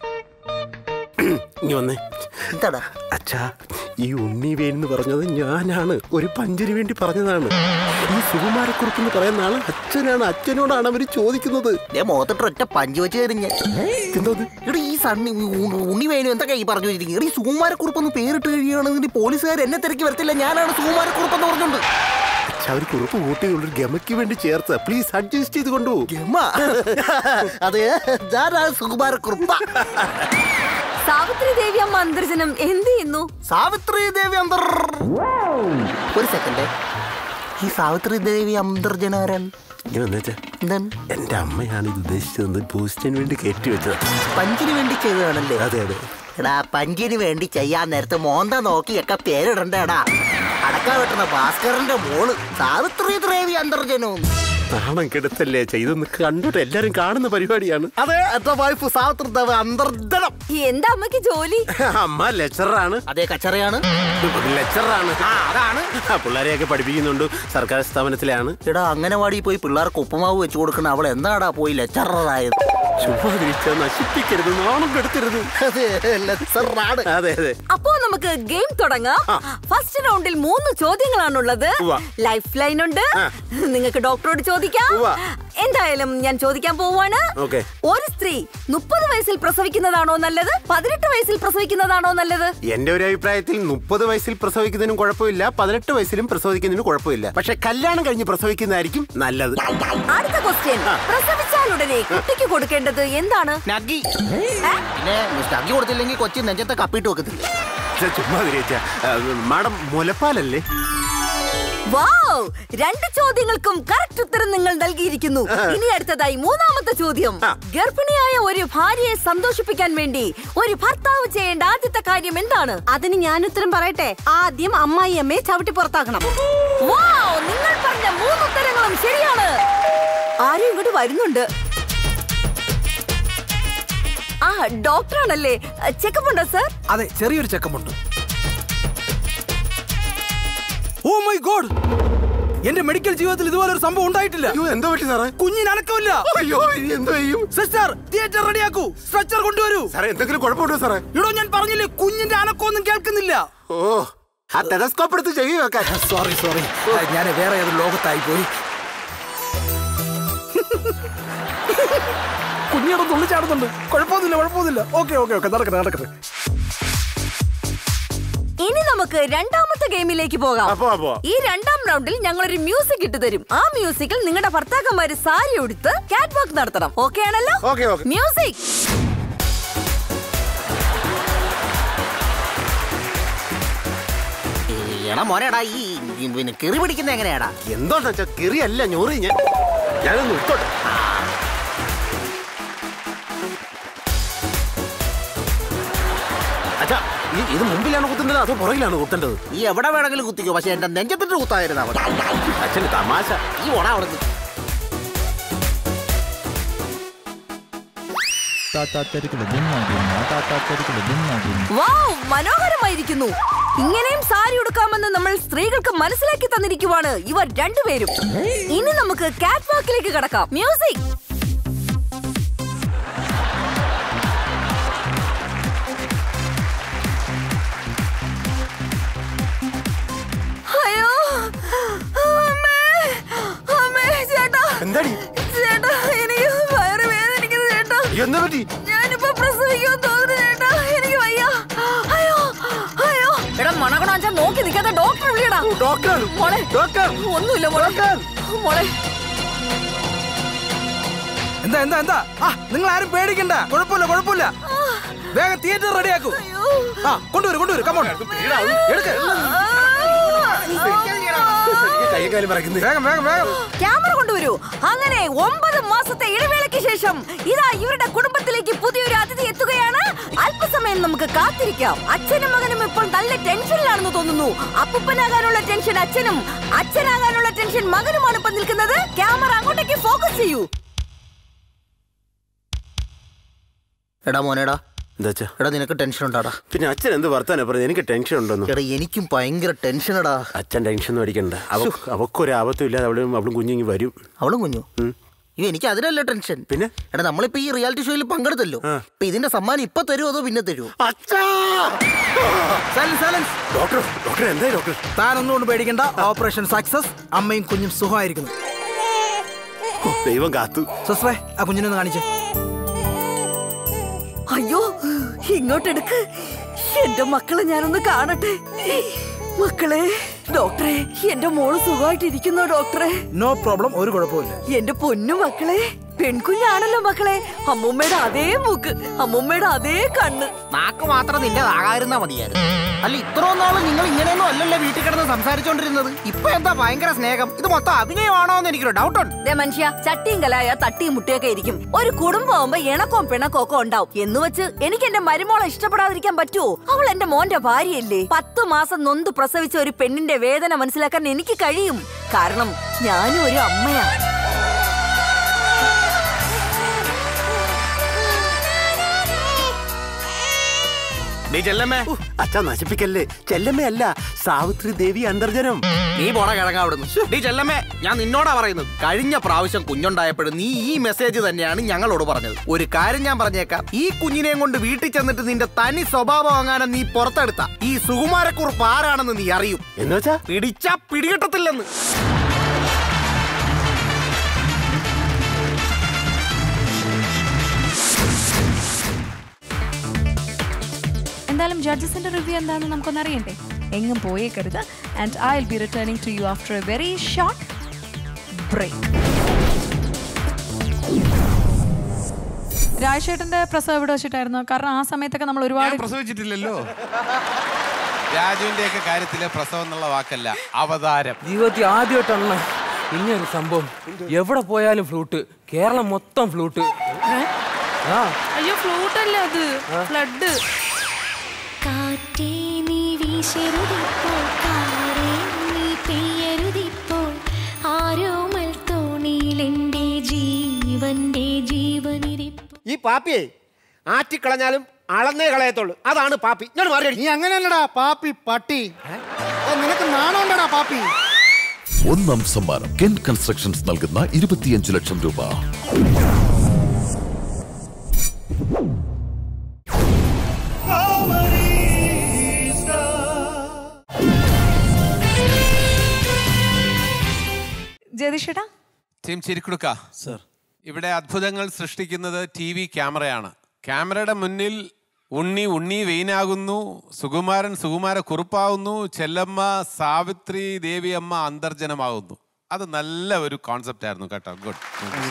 ഇനി വന്നേ എന്താടാ അച്ഛാ ഈ ഉണ്ണി വേൻ എന്ന് പറഞ്ഞത് ഞാനാണ് ഒരു പഞ്ചിന് വേണ്ടി പറഞ്ഞതാണ് ഈ സുകുമാരക്കുറുപ്പ് എന്ന് പറയുന്ന ആള് അച്ഛനാണ് അച്ഛനോടാണ് അവര് ചോദിക്കുന്നത് ദേ മുഖത്തിട്ട് ഒറ്റ പഞ്ച് വെച്ച് തരും ഞാൻ എന്തോന്ന് എടാ ഈ സണ്ണി ഉ- ഉണ്ണി വേണു എന്തൊക്കെ ഈ പറഞ്ഞു വെച്ചിരിക്കുന്നത് എടാ ഈ സുകുമാരക്കുറുപ്പ് എന്ന് പേരിട്ട് കഴിയുകയാണെങ്കിൽ പോലീസുകാർ എന്നെ തിരക്കി വരത്തില്ല ഞാനാണ് സുകുമാരക്കുറുപ്പ് എന്ന് പറഞ്ഞോണ്ട് അച്ഛാ ഒരു കുറുപ്പ് കൂട്ടിയുള്ളൊരു ഗമയ്ക്ക് വേണ്ടി ചേർത്ത് പ്ലീസ് അഡ്ജസ്റ്റ് ചെയ്ത് കൊണ്ടുപോകും ഗമ അതെ ഞാനാണ് സുകുമാരക്കുറുപ്പ സാവിത്രി ദേവി അമ്മ അന്തർജനം എന്ത് ചെയ്യുന്നു സാവിത്രി ദേവി അന്തർ ഒരു സെക്കൻഡ് ഈ സാവിത്രി ദേവി അന്തർജനാരൻ ഇനി വന്നേച്ചാ എന്താണ് എന്റെ അമ്മയാണ് ഇത് ഉദ്ദേശിച്ചത് പോസ്റ്റിന് വേണ്ടി കയറ്റി വെച്ചത് പഞ്ചിന് വേണ്ടി ചെയ്തതാണല്ലേ അതെ അതെ എടാ പഞ്ചിന് വേണ്ടി ചെയ്യാൻ നേരത്ത് മോന്ത നോക്കിയൊക്കെ പേരിടണ്ടേടാ അടക്ക വെട്ടുന്ന ഭാസ്കരന്റെ മോള് സാവിത്രി ദേവി അന്തർജനവും നാണം കെടുത്തല്ലേ അച്ഛാ ഇതൊന്ന് കണ്ടിട്ട് എല്ലാരും കാണുന്ന പരിപാടിയാണ് അതെ എന്റെ വൈഫ് സാവിത്രി ദേവി അന്തർജനം എന്താ അമ്മയ്ക്ക് ജോലി അമ്മ ലെക്ചറാണ് അതേ കച്ചറയാണ് ലെക്ചറാണ് ആ അതാണ് പിള്ളേരെയൊക്കെ പഠിപ്പിക്കുന്നുണ്ട് സർക്കാർ സ്ഥാപനത്തിലാണ് എടാ അംഗനവാടി പോയി പിള്ളേർക്ക് ഉപ്പുമാവ് വെച്ച് കൊടുക്കണ അവൾ എന്താടാ പോയി ലെക്ചറായത് ചുമ്മാ തിരിച്ചാ നശിപ്പിക്കരുത് നാണം കെടുത്തരുത് അതെ ലെക്ചറാണ് അതെ അതെ അപ്പോ നമുക്ക് ഗെയിം തുടങ്ങാം ഫസ്റ്റ് റൗണ്ടിൽ മൂന്ന് ചോദ്യങ്ങളാണുള്ളത് ഉവ്വ. ലൈഫ് ലൈൻ ഉണ്ട് നിങ്ങൾക്ക് ഡോക്ടറോട് ചോദിക്കാം ഉവ്വ. എന്തായാലും ഞാൻ ചോദിക്കാൻ പോവാണ് ഓക്കെ ഒരു സ്ത്രീ മുപ്പത് വയസ്സിൽ പ്രസവിക്കുന്നതാണോ നല്ലത് പതിനെട്ട് വയസ്സിൽ പ്രസവിക്കുന്നതാണോ നല്ലത് എന്റെ ഒരു അഭിപ്രായത്തിൽ മുപ്പത് വയസ്സിൽ പ്രസവിക്കുന്നതിനും കുഴപ്പമില്ല പതിനെട്ട് വയസ്സിലും പ്രസവിക്കുന്നതിനും കുഴപ്പമില്ല പക്ഷെ കല്യാണം കഴിഞ്ഞ് പ്രസവിക്കുന്നതായിരിക്കും നല്ലത് അടുത്ത ക്വസ്റ്റ്യൻ പ്രസവിച്ചാലുടനെ കുട്ടിക്ക് കൊടുക്കേണ്ടത് എന്താണ് നഗി ഏ? പിന്നെ നഗി കൊടുത്തില്ലെങ്കിൽ കൊച്ചി നെഞ്ചത്തെ കപ്പിട്ട് വെക്കത്തില്ല പക്ഷെ ചുമ്മാ തിരിച്ച മാഡം മുലപ്പാലല്ലേ വാവ് രണ്ട് ചോദ്യങ്ങൾക്കും കറക്റ്റ് ഉത്തരം നിങ്ങൾ നൽകിയിരിക്കുന്നു ഇനി അടുത്തതായി മൂന്നാമത്തെ ചോദ്യം ഗർഭിണിയായ ഒരു ഭാര്യയെ സന്തോഷിപ്പിക്കാൻ വേണ്ടി ഒരു ഭർത്താവ് ചെയ്യേണ്ട ആദ്യത്തെ കാര്യം എന്താണ് അതിന് ഞാൻ ഉത്തരം പറയട്ടെ ആദ്യം അമ്മായി അമ്മയെ ചവിട്ടി പുറത്താക്കണം വാവ് നിങ്ങൾ പറഞ്ഞ മൂന്ന് ഉത്തരങ്ങളും ശരിയാണ് ആരും ഇങ്ങോട്ട് വരുന്നുണ്ട് ആ ഡോക്ടറാണല്ലേ ചെക്കപ്പ് ഉണ്ടോ സർ അതെ ചെറിയൊരു ചെക്കമുണ്ട് ഓ മൈ ഗോഡ് എന്റെ മെഡിക്കൽ ജീവിതത്തിൽ ഇതുപോലെ ഒരു സംഭവം ഉണ്ടായിട്ടില്ല എന്താ പറ്റി സാറേ കുഞ്ഞിന് അനക്കമില്ല അയ്യോ ഇനി എന്ത് ചെയ്യും സിസ്റ്റർ തിയേറ്റർ റെഡിയാക്കൂ സ്ട്രെച്ചർ കൊണ്ടുവരൂ സാറേ എന്തെങ്കിലും കുഴപ്പമുണ്ടോ സാറേ ഇടോ ഞാൻ പറഞ്ഞില്ലേ കുഞ്ഞിന്റെ അനക്കമൊന്നും കേൾക്കുന്നില്ല ഓ ആ ടെലസ്കോപ്പ് എടുത്ത് ചെയ്യൂ വെക്കാൻ സോറി സോറി ഞാൻ വേറെ ഏതൊരു ലോകത്തായി പോയി കുഞ്ഞിയുടെ തുള്ളി ചാടുന്നുണ്ട് കുഴപ്പമൊന്നുമില്ല കുഴപ്പമൊന്നുമില്ല ഓക്കെ ഓക്കെ ഓക്കെ നടക്കട്ടെ നടക്കട്ടെ ഇനി നമുക്ക് രണ്ടാമത്തെ ഗെയിമിലേക്ക് പോകാം അപ്പോ അപ്പോ ഈ രണ്ടാം റൗണ്ടിൽ ഞങ്ങൾ ഒരു മ്യൂസിക് ഇട്ട് തരും ആ മ്യൂസിക്കിൽ നിങ്ങളുടെ ഭർത്താക്കന്മാര് സാരി ഉടുത്ത് കാറ്റ് വാക്ക് നടത്തണം ഓക്കെ ആണല്ലോ ഓക്കെ ഓക്കെ മ്യൂസിക് എടാ മോനേടാ ഈ ഈ പിന്നെ കിറി പിടിക്കുന്ന എങ്ങനെയാടാ എന്താണെന്ന് വെച്ചാ കിറിയല്ല ഞൊറി ഞാൻ ഞാനൊന്ന് വിട്ടോട്ടെ അച്ഛാ ഈ ഇത് മുമ്പിലാണ് കുത്തേണ്ടത് അതോ പുറകിലാണ് കുത്തേണ്ടത് ഈ എവിടെ വേണമെങ്കിലും കുത്തിക്കോ പക്ഷെ എന്റെ നെഞ്ചത്തിട്ട് കുത്തായിരുന്നാ മതി അച്ഛന് തമാശ ഈ ഓടാ അവിടെ വാവ് മനോഹരമായിരിക്കുന്നു ഇങ്ങനെയും സാരി ഉടുക്കാമെന്ന് നമ്മൾ സ്ത്രീകൾക്ക് മനസ്സിലാക്കി തന്നിരിക്കുവാണ് ഇവർ രണ്ടുപേരും ഇനി നമുക്ക് കാറ്റ് വാക്കിലേക്ക് കടക്കാം മ്യൂസിക് അയ്യോ അമ്മേ അമ്മേ ചേട്ടാ എന്താടി ചേട്ടാ എനിക്ക് വയറ് വേദനിക്കുന്നു ചേട്ടാ എന്താ പറ്റി ഞാനിപ്പോ പ്രസവിക്കാൻ തോന്നുന്നു ചേട്ടാ എനിക്ക് വയ്യ അയ്യോ അയ്യോ എടാ മണകണാച്ചാ നോക്കി നിൽക്കാത്ത ഡോക്ടർ വിളിയടാ ഡോക്ടർ മോളെ ഡോക്ടർ ഒന്നുമില്ല മോളെ മോളെ എന്താ എന്താ എന്താ ആ നിങ്ങൾ ആരും പേടിക്കണ്ട കുഴപ്പമില്ല കുഴപ്പമില്ല വേഗം തിയേറ്റർ റെഡിയാക്കൂ ആ കൊണ്ടുവരൂ കൊണ്ടുവരൂ കമോൺ എടുക്ക് കൈയും കാലും മറക്കുന്നത് വേഗം വേഗം വേഗം ക്യാമറ കൊണ്ടുവരൂ അങ്ങനെ ഒമ്പത് മാസത്തെ ഇടവേളയ്ക്ക് ശേഷം ഇതാ ഇവരുടെ കുടുംബത്തിലേക്ക് പുതിയൊരു അതിഥി എത്തുകയാണ് അല്പസമയം നമുക്ക് കാത്തിരിക്കാം അച്ഛനും മകനും ഇപ്പോൾ നല്ല ടെൻഷനിലാണെന്ന് തോന്നുന്നു അപ്പൂപ്പനാകാനുള്ള ടെൻഷൻ അച്ഛനും അച്ഛനാകാനുള്ള ടെൻഷൻ മകനുമാണ് ഇപ്പൊ നിൽക്കുന്നത് ക്യാമറ അങ്ങോട്ടേക്ക് ഫോക്കസ് ചെയ്യൂ എടാ മോനേടാ എന്താ അച്ഛാ എടാ നിനക്ക് ടെൻഷൻ ഉണ്ടാടാ പിന്നെ അച്ഛൻ എന്ത് വർത്താനാ പറഞ്ഞത് എനിക്ക് ടെൻഷൻ ഉണ്ടെന്ന് എടാ എനിക്കും ഭയങ്കര ടെൻഷനടാ അച്ഛൻ ടെൻഷൻ ഒന്നും അടിക്കണ്ട അവ അവക്കൊരു ആപത്തും ഇല്ലാതെ അവളും അവളും കുഞ്ഞിങ്ങി വരും അവളും കുഞ്ഞു അയ്യോ എനിക്ക് അതിനല്ല ടെൻഷൻ പിന്നെ? എടാ നമ്മളിപ്പോ ഈ റിയാലിറ്റി ഷോയിൽ പങ്കെടുത്തല്ലോ അപ്പൊ ഇതിന്റെ സമ്മാനം ഇപ്പൊ തരുമോ അതോ പിന്നെ തരുമോ അച്ഛാ സൈലൻസ് സൈലൻസ് ഡോക്ടർ ഡോക്ടർ എന്തായി ഡോക്ടർ താൻ ഒന്നുകൊണ്ട് പേടിക്കണ്ട ഓപ്പറേഷൻ സക്സസ് അമ്മയും കുഞ്ഞും സുഖമായിരിക്കുന്നു ഓ, ദൈവം കാത്തു സിസ്റ്ററെ ആ കുഞ്ഞിനെ ഒന്ന് കാണിച്ചേ അയ്യോ ഇങ്ങോട്ടെടുക്ക് എന്റെ മക്കളെ ഞാനൊന്ന് കാണട്ടെ മക്കളെ ഡോക്ടറെ എന്റെ മോള് സുഖമായിട്ടിരിക്കുന്നോ ഡോക്ടറെ നോ പ്രോബ്ലം ഒരു കുഴപ്പമില്ല എന്റെ പൊന്നു മക്കളെ പെൺകുഞ്ഞാണല്ലോ മക്കളെ അമ്മൂമ്മയുടെ അതേ മൂക്ക് അമ്മൂമ്മയുടെ അതേ കണ്ണ് നാക്ക് മാത്രം നിന്റേതാകാതിരുന്നാ മതിയായിരുന്നു അല്ല ഇത്രയും നാള് നിങ്ങൾ ഇങ്ങനെയൊന്നും അല്ലല്ലോ വീട്ടിൽ കിടന്ന് സംസാരിച്ചോണ്ടിരുന്നത് ഇപ്പൊ എന്താ ഭയങ്കര സ്നേഹം ഇത് മൊത്തം അഭിനയമാണോ എന്ന് എനിക്കൊരു ഡൗട്ട് ഉണ്ട് ദേ മനുഷ്യ ചട്ടിയും കലായ തട്ടിയും മുട്ടിയൊക്കെ ഇരിക്കും ഒരു കുടുംബം ആവുമ്പോ ഇണക്കവും പിണക്കവും ഒക്കെ ഉണ്ടാവും എന്ന് വെച്ച് എനിക്ക് എന്റെ മരുമോളെ ഇഷ്ടപ്പെടാതിരിക്കാൻ പറ്റുമോ അവൾ എന്റെ മോന്റെ ഭാര്യയല്ലേ പത്തു മാസം നൊന്ത് പ്രസവിച്ച ഒരു പെണ്ണിന്റെ വേദന മനസ്സിലാക്കാൻ എനിക്ക് കഴിയും കാരണം ഞാനും ഒരു അമ്മയാണ് നീ ചെല്ലമ്മേ അച്ഛാ നശിപ്പിക്കല്ലേ ചെല്ലമ്മയല്ല സാവിത്രി ദേവി അന്തർജനം നീ പോണ കിഴങ്ങ അവിടുന്ന് നീ ചെല്ലമ്മേ ഞാൻ നിന്നോടാ പറയുന്നത് കഴിഞ്ഞ പ്രാവശ്യം കുഞ്ഞുണ്ടായപ്പോഴും നീ ഈ മെസ്സേജ് തന്നെയാണ് ഞങ്ങളോട് പറഞ്ഞത് ഒരു കാര്യം ഞാൻ പറഞ്ഞേക്കാം ഈ കുഞ്ഞിനെയും കൊണ്ട് വീട്ടിൽ ചെന്നിട്ട് നിന്റെ തനി സ്വഭാവം വാങ്ങാനും നീ പുറത്തെടുത്ത ഈ സുകുമാരക്കുറിപ്പ് ആരാണെന്ന് നീ അറിയും എന്ന് വെച്ചാ പിടിച്ചാ പിടികിട്ടത്തില്ലെന്ന് എന്തായാലും ജഡ്ജസിന്റെ റിവ്യൂ എന്താണെന്ന് നമുക്കൊന്ന് അറിയണ്ടേ എങ്ങും പോയേക്കരുത് and I will be returning to you after a very short break രാജേട്ടന്റെ പ്രസവം എവിടെ വെച്ചിട്ടായിരുന്നു കാരണം ആ സമയത്തൊക്കെ നമ്മൾ ഒരുപാട് പ്രസവിച്ചിട്ടില്ലല്ലോ രാജുവിന്റെ ഒക്കെ കാര്യത്തില് പ്രസവം എന്നുള്ള വാക്കല്ല അവതാരം ജീവിതത്തിൽ ആദ്യമായിട്ടാണ് ഇങ്ങനെ ഒരു സംഭവം എവിടെ പോയാലും ഫ്ലൂട്ട് കേരളം മൊത്തം ഫ്ലൂട്ട് ആ അയ്യോ ഫ്ലൂട്ട് അല്ല അത് ഫ്ലഡ് കാറ്റേ നീ വീശരുതിപ്പോൾ കാരേ നീ പെയ്യരുതിപ്പോൾ ആരോമൽ തോണിയിലെന്റെ ജീവന്റെ ജീവനിരിപ്പ് ഈ പാപ്പിയെ ആറ്റിക്കളഞ്ഞാലും അളന്നേ കളയത്തുള്ളൂ അതാണ് പാപ്പി ഇങ്ങോട്ട് മാറി നീ അങ്ങനെയല്ലടാ പാപ്പി പട്ടി ഓ, നിനക്ക് നാണമുണ്ടടാ പാപ്പി ഒന്നാം സമ്മാനം കെൻ കൺസ്ട്രക്ഷൻസ് നൽകുന്ന ഇരുപത്തിയഞ്ച് ലക്ഷം രൂപ ജയതിഷേട്ടാ ടീം ചിരിക്കുടുക്ക സർ ഇവിടെ അത്ഭുതങ്ങൾ സൃഷ്ടിക്കുന്നത് ടി വി ക്യാമറയാണ് ക്യാമറയുടെ മുന്നിൽ ഉണ്ണി ഉണ്ണി വെയിനാകുന്നു സുകുമാരൻ സുകുമാര കുറുപ്പാകുന്നു ചെല്ലമ്മ സാവിത്രി ദേവിയമ്മ അന്തർജനമാകുന്നു അത് നല്ല ഒരു കോൺസെപ്റ്റ് ആയിരുന്നു കേട്ടോ ഗുഡ്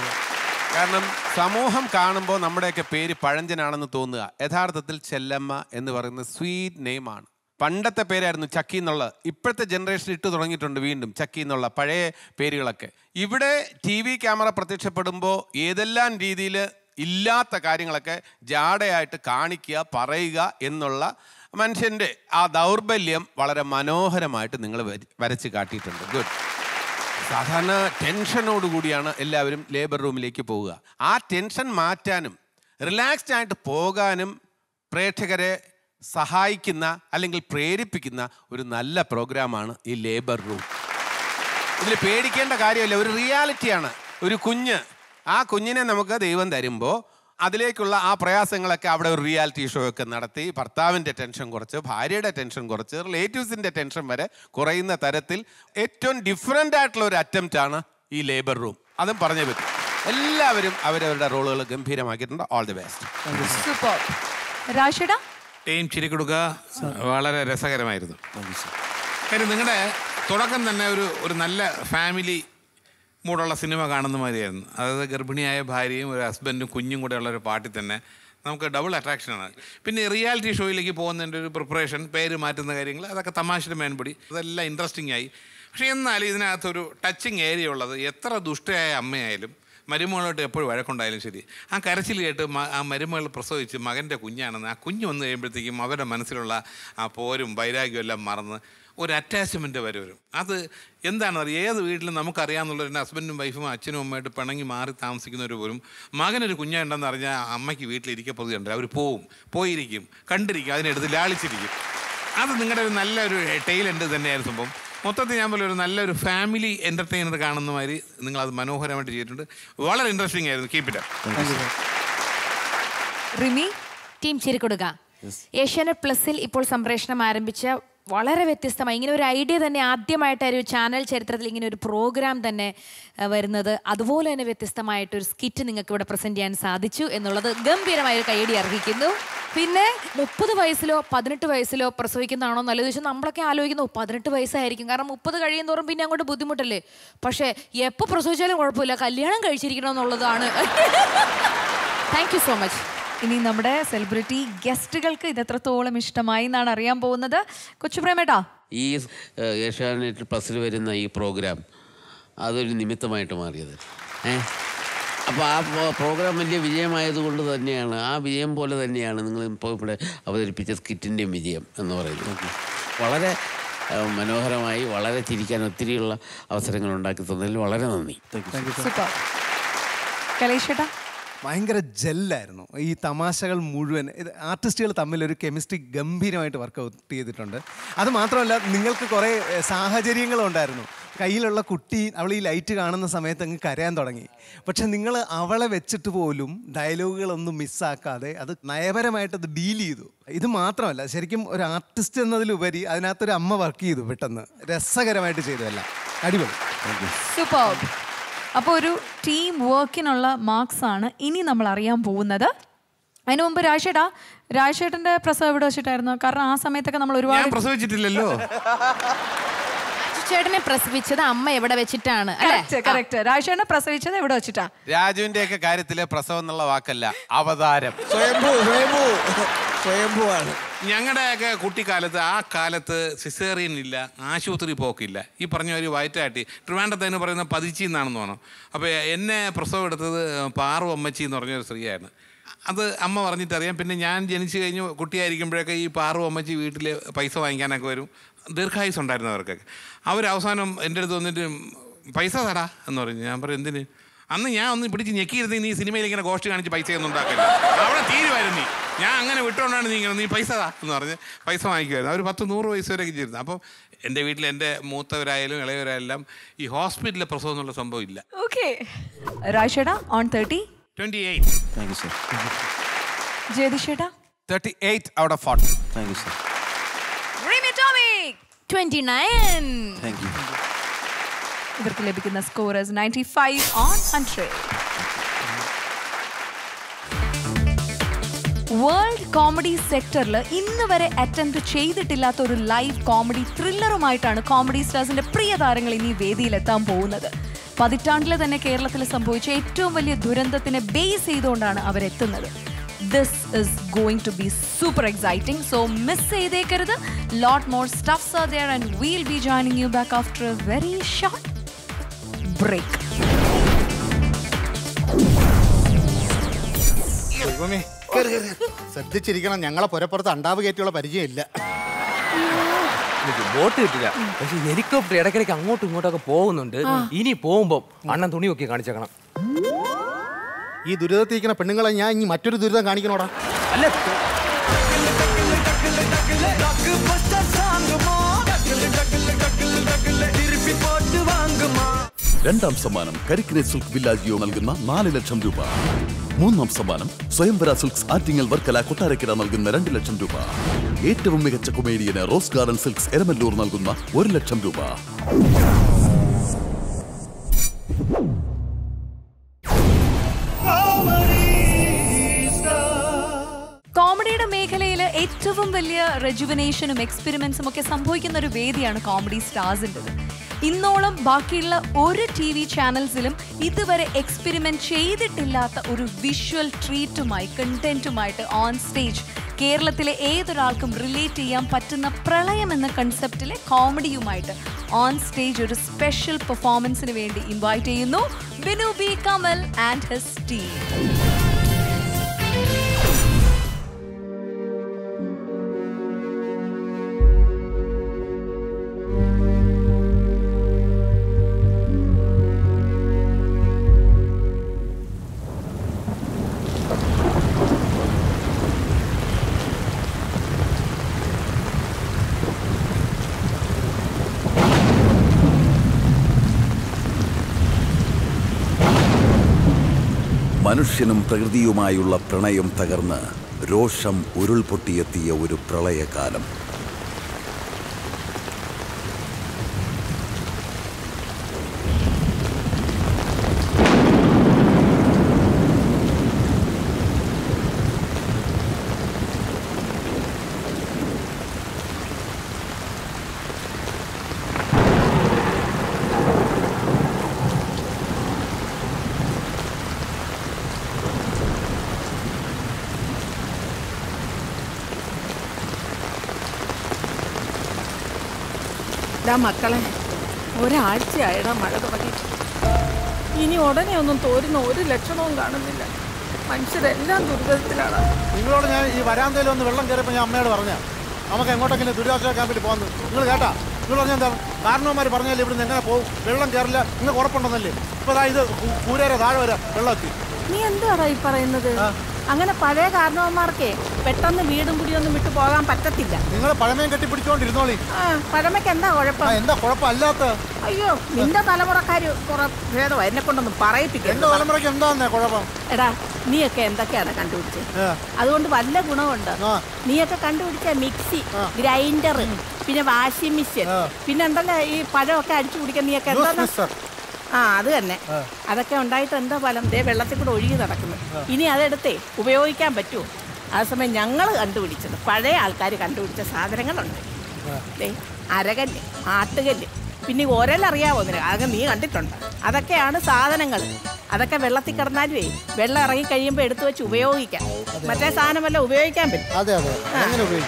കാരണം സമൂഹം കാണുമ്പോൾ നമ്മുടെയൊക്കെ പേര് പഴഞ്ചനാണെന്ന് തോന്നുക യഥാർത്ഥത്തിൽ ചെല്ലമ്മ എന്ന് പറയുന്ന സ്വീറ്റ് നെയിമാണ് പണ്ടത്തെ പേരായിരുന്നു ചക്കി എന്നുള്ളത് ഇപ്പോഴത്തെ ജനറേഷൻ ഇട്ട് തുടങ്ങിയിട്ടുണ്ട് വീണ്ടും ചക്കി എന്നുള്ള പഴയ പേരുകളൊക്കെ ഇവിടെ ടി വി ക്യാമറ പ്രത്യക്ഷപ്പെടുമ്പോൾ ഏതെല്ലാം രീതിയിൽ ഇല്ലാത്ത കാര്യങ്ങളൊക്കെ ജാടയായിട്ട് കാണിക്കുക പറയുക എന്നുള്ള മനുഷ്യൻ്റെ ആ ദൗർബല്യം വളരെ മനോഹരമായിട്ട് നിങ്ങൾ വരച്ച് കാട്ടിയിട്ടുണ്ട് ഗുഡ് സാധാരണ ടെൻഷനോട് കൂടിയാണ് എല്ലാവരും ലേബർ റൂമിലേക്ക് പോവുക ആ ടെൻഷൻ മാറ്റാനും റിലാക്സ്ഡ് ആയിട്ട് പോകാനും പ്രേക്ഷകരെ സഹായിക്കുന്ന അല്ലെങ്കിൽ പ്രേരിപ്പിക്കുന്ന ഒരു നല്ല പ്രോഗ്രാമാണ് ഈ ലേബർ റൂം ഇതിൽ പേടിക്കേണ്ട കാര്യമില്ല ഒരു റിയാലിറ്റിയാണ് ഒരു കുഞ്ഞ് ആ കുഞ്ഞിനെ നമുക്ക് ദൈവം തരുമ്പോൾ അതിലേക്കുള്ള ആ പ്രയാസങ്ങളൊക്കെ അവിടെ ഒരു റിയാലിറ്റി ഷോ ഒക്കെ നടത്തി ഭർത്താവിൻ്റെ ടെൻഷൻ കുറച്ച് ഭാര്യയുടെ ടെൻഷൻ കുറച്ച് റിലേറ്റീവ്സിൻ്റെ ടെൻഷൻ വരെ കുറയുന്ന തരത്തിൽ ഏറ്റവും ഡിഫറെൻ്റ് ആയിട്ടുള്ള ഒരു അറ്റംപ്റ്റ് ആണ് ഈ ലേബർ റൂം അതും പറഞ്ഞേ പറ്റും എല്ലാവരും അവരവരുടെ റോളുകൾ ഗംഭീരമാക്കിയിട്ടുണ്ട് ഓൾ ദി ബെസ്റ്റ് സൂപ്പർ രാജേട്ടാ ടീം ചിരിക്കൊടുക്ക വളരെ രസകരമായിരുന്നു കാര്യം നിങ്ങളുടെ തുടക്കം തന്നെ ഒരു ഒരു നല്ല ഫാമിലി മൂടുള്ള സിനിമ കാണുന്ന മാതിരിയായിരുന്നു അതായത് ഗർഭിണിയായ ഭാര്യയും ഒരു ഹസ്ബൻഡും കുഞ്ഞും കൂടെ ഉള്ള ഒരു പാട്ടിൽ തന്നെ നമുക്ക് ഡബിൾ അട്രാക്ഷനാണ് പിന്നെ റിയാലിറ്റി ഷോയിലേക്ക് പോകുന്നതിൻ്റെ ഒരു പ്രിപ്പറേഷൻ പേര് മാറ്റുന്ന കാര്യങ്ങൾ അതൊക്കെ തമാശയുടെ മേൻപടി അതെല്ലാം ഇൻട്രസ്റ്റിംഗ് ആയി പക്ഷേ എന്നാൽ ഇതിനകത്തൊരു ടച്ചിങ് ഏരിയ ഉള്ളത് എത്ര ദുഷ്ടയായ അമ്മയായാലും മരുമകളോട്ട് എപ്പോഴും വഴക്കുണ്ടായാലും ശരി ആ കരച്ചിൽ കേട്ട് മ- ആ മരുമകൾ പ്രസവിച്ച് മകൻ്റെ കുഞ്ഞാണെന്ന് ആ കുഞ്ഞ് വന്നു കഴിയുമ്പോഴത്തേക്കും അവരുടെ മനസ്സിലുള്ള ആ പോരും വൈരാഗ്യവും എല്ലാം മറന്ന് ഒരു അറ്റാച്ച്മെൻറ്റ് വരെ വരും അത് എന്താണെന്ന് അറിയാം ഏത് വീട്ടിലും നമുക്കറിയാമെന്നുള്ളവരുടെ ഹസ്ബൻഡും വൈഫും അച്ഛനും അമ്മയായിട്ട് പിണങ്ങി മാറി താമസിക്കുന്നവർ പോലും മകനൊരു കുഞ്ഞുണ്ടെന്ന് അറിഞ്ഞാൽ അമ്മയ്ക്ക് വീട്ടിലിരിക്കപ്പുറത്ത് കണ്ടില്ല അവർ പോവും പോയിരിക്കും കണ്ടിരിക്കും അതിനെടുത്ത് ലാളിച്ചിരിക്കും അത് നിങ്ങളുടെ ഒരു നല്ലൊരു ടൈലൻ്റ് തന്നെയായിരുന്നു സംഭവം മൊത്തത്തിൽ ഞാൻ പോലെ ഒരു നല്ലൊരു ഫാമിലി എൻ്റർടൈനർ കാണുന്ന മാതിരി നിങ്ങളത് മനോഹരമായിട്ട് ചെയ്തിട്ടുണ്ട് വളരെ ഇൻട്രസ്റ്റിംഗ് ആയിരുന്നു കീപ്പ് ഇറ്റ് റിമി ടീം ചിരിക്കൊടുക്ക ഏഷ്യാനെറ്റ് പ്ലസിൽ ഇപ്പോൾ സംപ്രേഷണം ആരംഭിച്ച വളരെ വ്യത്യസ്തമായി ഇങ്ങനെ ഒരു ഐഡിയ തന്നെ ആദ്യമായിട്ട് ഒരു ചാനൽ ചരിത്രത്തിൽ ഇങ്ങനെ ഒരു പ്രോഗ്രാം തന്നെ ആ, വരുന്നത് അതുപോലെ തന്നെ വ്യത്യസ്തമായിട്ടൊരു സ്കിറ്റ് നിങ്ങൾക്ക് ഇവിടെ പ്രസന്റ് ചെയ്യാൻ സാധിച്ചു എന്നുള്ളത് ഗംഭീരമായ ഒരു കൈയടി അർഹിക്കുന്നു പിന്നെ മുപ്പത് വയസ്സിലോ പതിനെട്ട് വയസ്സിലോ പ്രസവിക്കുന്നതാണോ നല്ലത് ചോദിച്ചാൽ നമ്മളൊക്കെ ആലോചിക്കുന്നു "ഓ, പതിനെട്ട് വയസ്സായിരിക്കും കാരണം മുപ്പത് കഴിയും തോറും പിന്നെ അങ്ങോട്ട് ബുദ്ധിമുട്ടല്ലേ പക്ഷേ എപ്പോൾ പ്രസവിച്ചാലും കുഴപ്പമില്ല കല്യാണം കഴിച്ചിരിക്കണം എന്നുള്ളതാണ് താങ്ക് യു സോ മച്ച് ഇനി നമ്മുടെ സെലിബ്രിറ്റി ഗസ്റ്റുകൾക്ക് ഇത് എത്രത്തോളം ഇഷ്ടമായി എന്നാണ് അറിയാൻ പോകുന്നത് കൊച്ചുപ്രേമേട്ടാ ഈ ഏഹ്, ഏഷ്യാനെറ്റ് പ്ലസിൽ വരുന്ന ഈ പ്രോഗ്രാം അതൊരു നിമിത്തമായിട്ട് മാറിയത് ഏ അപ്പോൾ ആ പ്രോ- പ്രോഗ്രാം വലിയ വിജയമായതുകൊണ്ട് തന്നെയാണ് ആ വിജയം പോലെ തന്നെയാണ് നിങ്ങൾ ഇപ്പോൾ ഇവിടെ അവതരിപ്പിച്ച സ്കിറ്റിൻ്റെയും വിജയം എന്ന് പറയുന്നത് വളരെ ഏഹ്, മനോഹരമായി വളരെ ചിരിക്കാൻ ഒത്തിരിയുള്ള അവസരങ്ങൾ ഉണ്ടാക്കി തന്നതിൽ വളരെ നന്ദി സൂപ്പർ കലേഷേട്ടാ ഭയങ്കര ജെല്ലായിരുന്നു ഈ തമാശകൾ മുഴുവൻ ഇത് ആർട്ടിസ്റ്റുകൾ തമ്മിൽ ഒരു കെമിസ്ട്രി ഗംഭീരമായിട്ട് വർക്കൗട്ട് ചെയ്തിട്ടുണ്ട് അത് മാത്രമല്ല നിങ്ങൾക്ക് കുറേ ഏഹ്, സാഹചര്യങ്ങളുണ്ടായിരുന്നു കയ്യിലുള്ള കുട്ടി അവൾ ഈ ലൈറ്റ് കാണുന്ന സമയത്ത് അങ്ങ് കരയാൻ തുടങ്ങി പക്ഷെ നിങ്ങൾ അവളെ വെച്ചിട്ട് പോലും ഡയലോഗുകളൊന്നും മിസ്സാക്കാതെ അത് നയപരമായിട്ട് അത് ഡീൽ ചെയ്തു ഇത് മാത്രമല്ല ശരിക്കും ഒരു ആർട്ടിസ്റ്റ് എന്നതിലുപരി അതിനകത്തൊരു അമ്മ വർക്ക് ചെയ്തു പെട്ടെന്ന് രസകരമായിട്ട് ചെയ്തു എല്ലാം അടിപൊളി സൂപ്പർ അപ്പോൾ ഒരു ടീം വർക്കിനുള്ള മാർക്സ് ആണ് ഇനി നമ്മൾ അറിയാൻ പോകുന്നത് അതിനു മുമ്പ് രാജേട്ടാ രാജേട്ടന്റെ പ്രസവം എവിടെ വെച്ചിട്ടായിരുന്നു കാരണം ആ സമയത്തൊക്കെ നമ്മൾ ഞാൻ ഒരുപാട് പ്രസവിച്ചിട്ടില്ലല്ലോ ചേട്ടനെ പ്രസവിച്ചത് അമ്മ എവിടെ വെച്ചിട്ടാണ് അല്ലേ കറക്റ്റ് രാജേട്ടനെ പ്രസവിച്ചത് എവിടെ വെച്ചിട്ടാ രാജുവിന്റെ ഒക്കെ കാര്യത്തില് പ്രസവം എന്നുള്ള വാക്കല്ല അവതാരം സ്വയംഭൂ സ്വയംഭൂ സ്വയംഭൂ ആണ് ഞങ്ങളുടെയൊക്കെ കുട്ടിക്കാലത്ത് ആ കാലത്ത് സിസേറിയൻ ഇല്ല ആശുപത്രി പോക്കില്ല ഈ പറഞ്ഞ ഒരു വയറ്റാട്ടി ട്രിവാൻഡത്തേന് പറയുന്ന പതിച്ചി എന്നാണെന്ന് തോന്നുന്നു അപ്പോൾ എന്നെ പ്രസവം എടുത്തത് പാറു അമ്മച്ചി എന്ന് പറഞ്ഞൊരു സ്ത്രീയായിരുന്നു അത് അമ്മ പറഞ്ഞിട്ടറിയാം പിന്നെ ഞാൻ ജനിച്ചു കഴിഞ്ഞ് കുട്ടിയായിരിക്കുമ്പോഴൊക്കെ ഈ പാറു അമ്മച്ചി വീട്ടിൽ പൈസ വാങ്ങിക്കാനൊക്കെ വരും ദീർഘായുസ് ഉണ്ടായിരുന്നു അവർക്കൊക്കെ അവർ അവസാനം എൻ്റെ അടുത്ത് വന്നിട്ട് പൈസ തടാ എന്ന് പറഞ്ഞു ഞാൻ പറയും എന്തിന് അന്ന് ഞാൻ ഒന്ന് പിടിച്ച് ഞെക്കിയിരുന്നെങ്കിൽ നീ സിനിമയിൽ ഇങ്ങനെ ഗോഷ്ടി കാണിച്ച് പൈസ ഒന്നും ഉണ്ടാക്കില്ല അവിടെ തീരുമായിരുന്നു നീ ഞാൻ അങ്ങനെ വിട്ടുകൊണ്ടാണ് നീ ഇങ്ങനെ നീ പൈസ താ എന്ന് പറഞ്ഞ് പൈസ വാങ്ങിക്കുമായിരുന്നു അവർ പത്ത് നൂറ് വയസ്സ് വരെയൊക്കെ ചെയ്തിരുന്നു അപ്പം എൻ്റെ വീട്ടിൽ എൻ്റെ മൂത്തവരായാലും ഇളയവരായാലും ഈ ഹോസ്പിറ്റലിലെ പ്രസവം എന്നുള്ള സംഭവം ഇല്ല ഓക്കെ രാജേട്ടാ on thirty twenty eight thank you sir ജയതിഷേട്ടാ thirty eight out of forty thank you sir Reemi Tomy twenty nine thank you ഇവർക്ക് ലഭിക്കുന്ന scorers ninety five on hundred world comedy സെക്ടറിൽ ഇന്ന് വരെ അറ്റംപ്റ്റ് ചെയ്തിട്ടില്ലാത്ത ഒരു ലൈവ് കോമഡി ത്രില്ലറുമായിട്ടാണ് കോമഡി സ്റ്റാർസിന്റെ പ്രിയ താരങ്ങൾ ഇനി വേദിയിലെത്താൻ പോകുന്നത് പതിറ്റാണ്ടിലെ തന്നെ കേരളത്തിൽ സംഭവിച്ച ഏറ്റവും വലിയ ദുരന്തത്തിനെ ബേസ് ചെയ്തുകൊണ്ടാണ് അവരെത്തുന്നത് this is going to be super exciting so miss ചെയ്തേക്കരുത് lot more stuffs are there and we'll be joining you back after a very short break ദൈവമേ ശ്രദ്ധിച്ചിരിക്കണം ഞങ്ങളെ പുരപ്പുറത്ത് അണ്ടാവ് കയറ്റിയുള്ള പരിചയമില്ല എനിക്ക് ബോട്ട് കിട്ടില്ല പക്ഷെ ഹെലികോപ്റ്റർ ഇടയ്ക്കിടയ്ക്ക് അങ്ങോട്ടും ഇങ്ങോട്ടൊക്കെ പോകുന്നുണ്ട് ഇനി പോകുമ്പോ അണ്ണൻ തുണി ഒക്കെ കാണിച്ചേക്കണം ഈ ദുരിതത്തിരിക്കുന്ന പെണ്ണുങ്ങളെ ഞാൻ ഇനി മറ്റൊരു ദുരിതം കാണിക്കണോടാ അല്ല രണ്ടാം സമ്മാനം കരിക്കിനെ സിൽക്ക് വില്ലാജിയോ നൽകുന്ന നാല് ലക്ഷം രൂപ മൂന്നാം സമ്മാനം സ്വയംവര സിൽക്സ് ആറ്റിങ്ങൽ വർക്കല കൊട്ടാരക്കര നൽകുന്ന രണ്ട് ലക്ഷം രൂപ ഏറ്റവും മികച്ച കൊമേഡിയന് റോസ് ഗാർഡൻ സിൽക്സ് എരമല്ലൂർ നൽകുന്ന ഒരു ലക്ഷം രൂപ കോമഡിയുടെ മേഖലയിൽ ഏറ്റവും വലിയ റെജുവനേഷനും എക്സ്പെരിമെന്റ്സും ഒക്കെ സംഭവിക്കുന്ന ഒരു വേദിയാണ് കോമഡി സ്റ്റാർസിൻ്റെത് ഇന്നോളം ബാക്കിയുള്ള ഒരു ടി വി ചാനൽസിലും ഇതുവരെ എക്സ്പെരിമെന്റ് ചെയ്തിട്ടില്ലാത്ത ഒരു വിഷ്വൽ ട്രീറ്റുമായി കണ്ടന്റുമായിട്ട് ഓൺ സ്റ്റേജ് കേരളത്തിലെ ഏതൊരാൾക്കും റിലേറ്റ് ചെയ്യാൻ പറ്റുന്ന പ്രളയം എന്ന കൺസെപ്റ്റിലെ കോമഡിയുമായിട്ട് ഓൺ സ്റ്റേജ് ഒരു സ്പെഷ്യൽ പെർഫോമൻസിന് വേണ്ടി ഇൻവൈറ്റ് ചെയ്യുന്നു Binu B Kamal and his team മനുഷ്യനും പ്രകൃതിയുമായുള്ള പ്രണയം തകർന്ന് രോഷം ഉരുൾപൊട്ടിയെത്തിയ ഒരു പ്രളയകാലം ഡാ മക്കളെ ഒരാഴ്ചയായടാ മഴ തുടങ്ങി ഇനി ഉടനെ ഒന്നും തോരുന്ന ഒരു ലക്ഷണവും കാണുന്നില്ല മനുഷ്യരെല്ലാം ദുരിതത്തിലാണ് നിങ്ങളോട് ഞാൻ ഈ വരാന്തയിൽ ഒന്ന് വെള്ളം കയറിയപ്പോൾ ഞാൻ അമ്മയോട് പറഞ്ഞ നമുക്ക് എങ്ങോട്ടെങ്കിലും ദുരിതാശ്വാസ ക്യാമ്പിൽ പോകുന്നു നിങ്ങൾ കേട്ടാ നിങ്ങൾ പറഞ്ഞാൽ എന്താണ് കാരണവന്മാർ പറഞ്ഞാൽ ഇവിടുന്ന് എങ്ങനെ പോകും വെള്ളം കയറില്ല നിങ്ങൾക്ക് ഉറപ്പുണ്ടെന്നല്ലേ ഇപ്പൊ ദാ ഇത് കൂരേരെ താഴെ വരെ വെള്ളം എത്തി നീ എന്തുവാടാ ഈ പറയുന്നത് അങ്ങനെ പഴയ കാരണവന്മാർക്കേ പെട്ടെന്ന് വീടും കുടിയൊന്നും വിട്ടു പോകാൻ പറ്റത്തില്ല നിങ്ങൾ പഴമയും കെട്ടിപ്പിടിച്ചോണ്ടിരുന്നോളി ആ പഴമയ്ക്ക് എന്താ കുഴപ്പം എന്താ കുഴപ്പമില്ലാത്ത അയ്യോ നിന്റെ തലമുറക്കാര് കുറെ ഭേദം എന്നെ കൊണ്ടൊന്നും എന്റെ പറയിപ്പിക്കണ്ട തലമുറയ്ക്ക് എന്താന്നേ കുഴപ്പം എടാ നീയൊക്കെ എന്തൊക്കെയാണ് കണ്ടുപിടിച്ചത് അതുകൊണ്ട് വല്ല ഗുണമുണ്ട് നീയൊക്കെ കണ്ടുപിടിച്ച മിക്സി ഗ്രൈൻഡർ പിന്നെ വാഷിംഗ് മെഷീൻ പിന്നെ എന്തല്ലേ ഈ പഴമൊക്കെ അടിച്ചു കുടിക്കാൻ നീയൊക്കെ ജ്യൂസ് എന്താ മിക്സർ. ആ അത് തന്നെ അതൊക്കെ ഉണ്ടായിട്ട് എന്താ ഫലം ദേ വെള്ളത്തിൽ കൂടെ ഒഴുകി നടക്കുന്നു ഇനി അതെടുത്തേ ഉപയോഗിക്കാൻ പറ്റുമോ അതേസമയം ഞങ്ങൾ കണ്ടുപിടിച്ചത് പഴയ ആൾക്കാർ കണ്ടുപിടിച്ച സാധനങ്ങളുണ്ട് ദേ അരകല്ല് ആട്ടുകല്ല് പിന്നെ ഈ ഒരലറിയാവോ നിനക്ക് അതൊക്കെ നീ കണ്ടിട്ടുണ്ട് അതൊക്കെയാണ് സാധനങ്ങൾ അതൊക്കെ വെള്ളത്തിൽ കിടന്നാലുവേ വെള്ളം ഇറങ്ങി കഴിയുമ്പോൾ എടുത്തു വെച്ച് ഉപയോഗിക്കാം മറ്റേ സാധനം വല്ല ഉപയോഗിക്കാൻ പറ്റും അതെ അതെ എങ്ങനെ ഉപയോഗിക്കും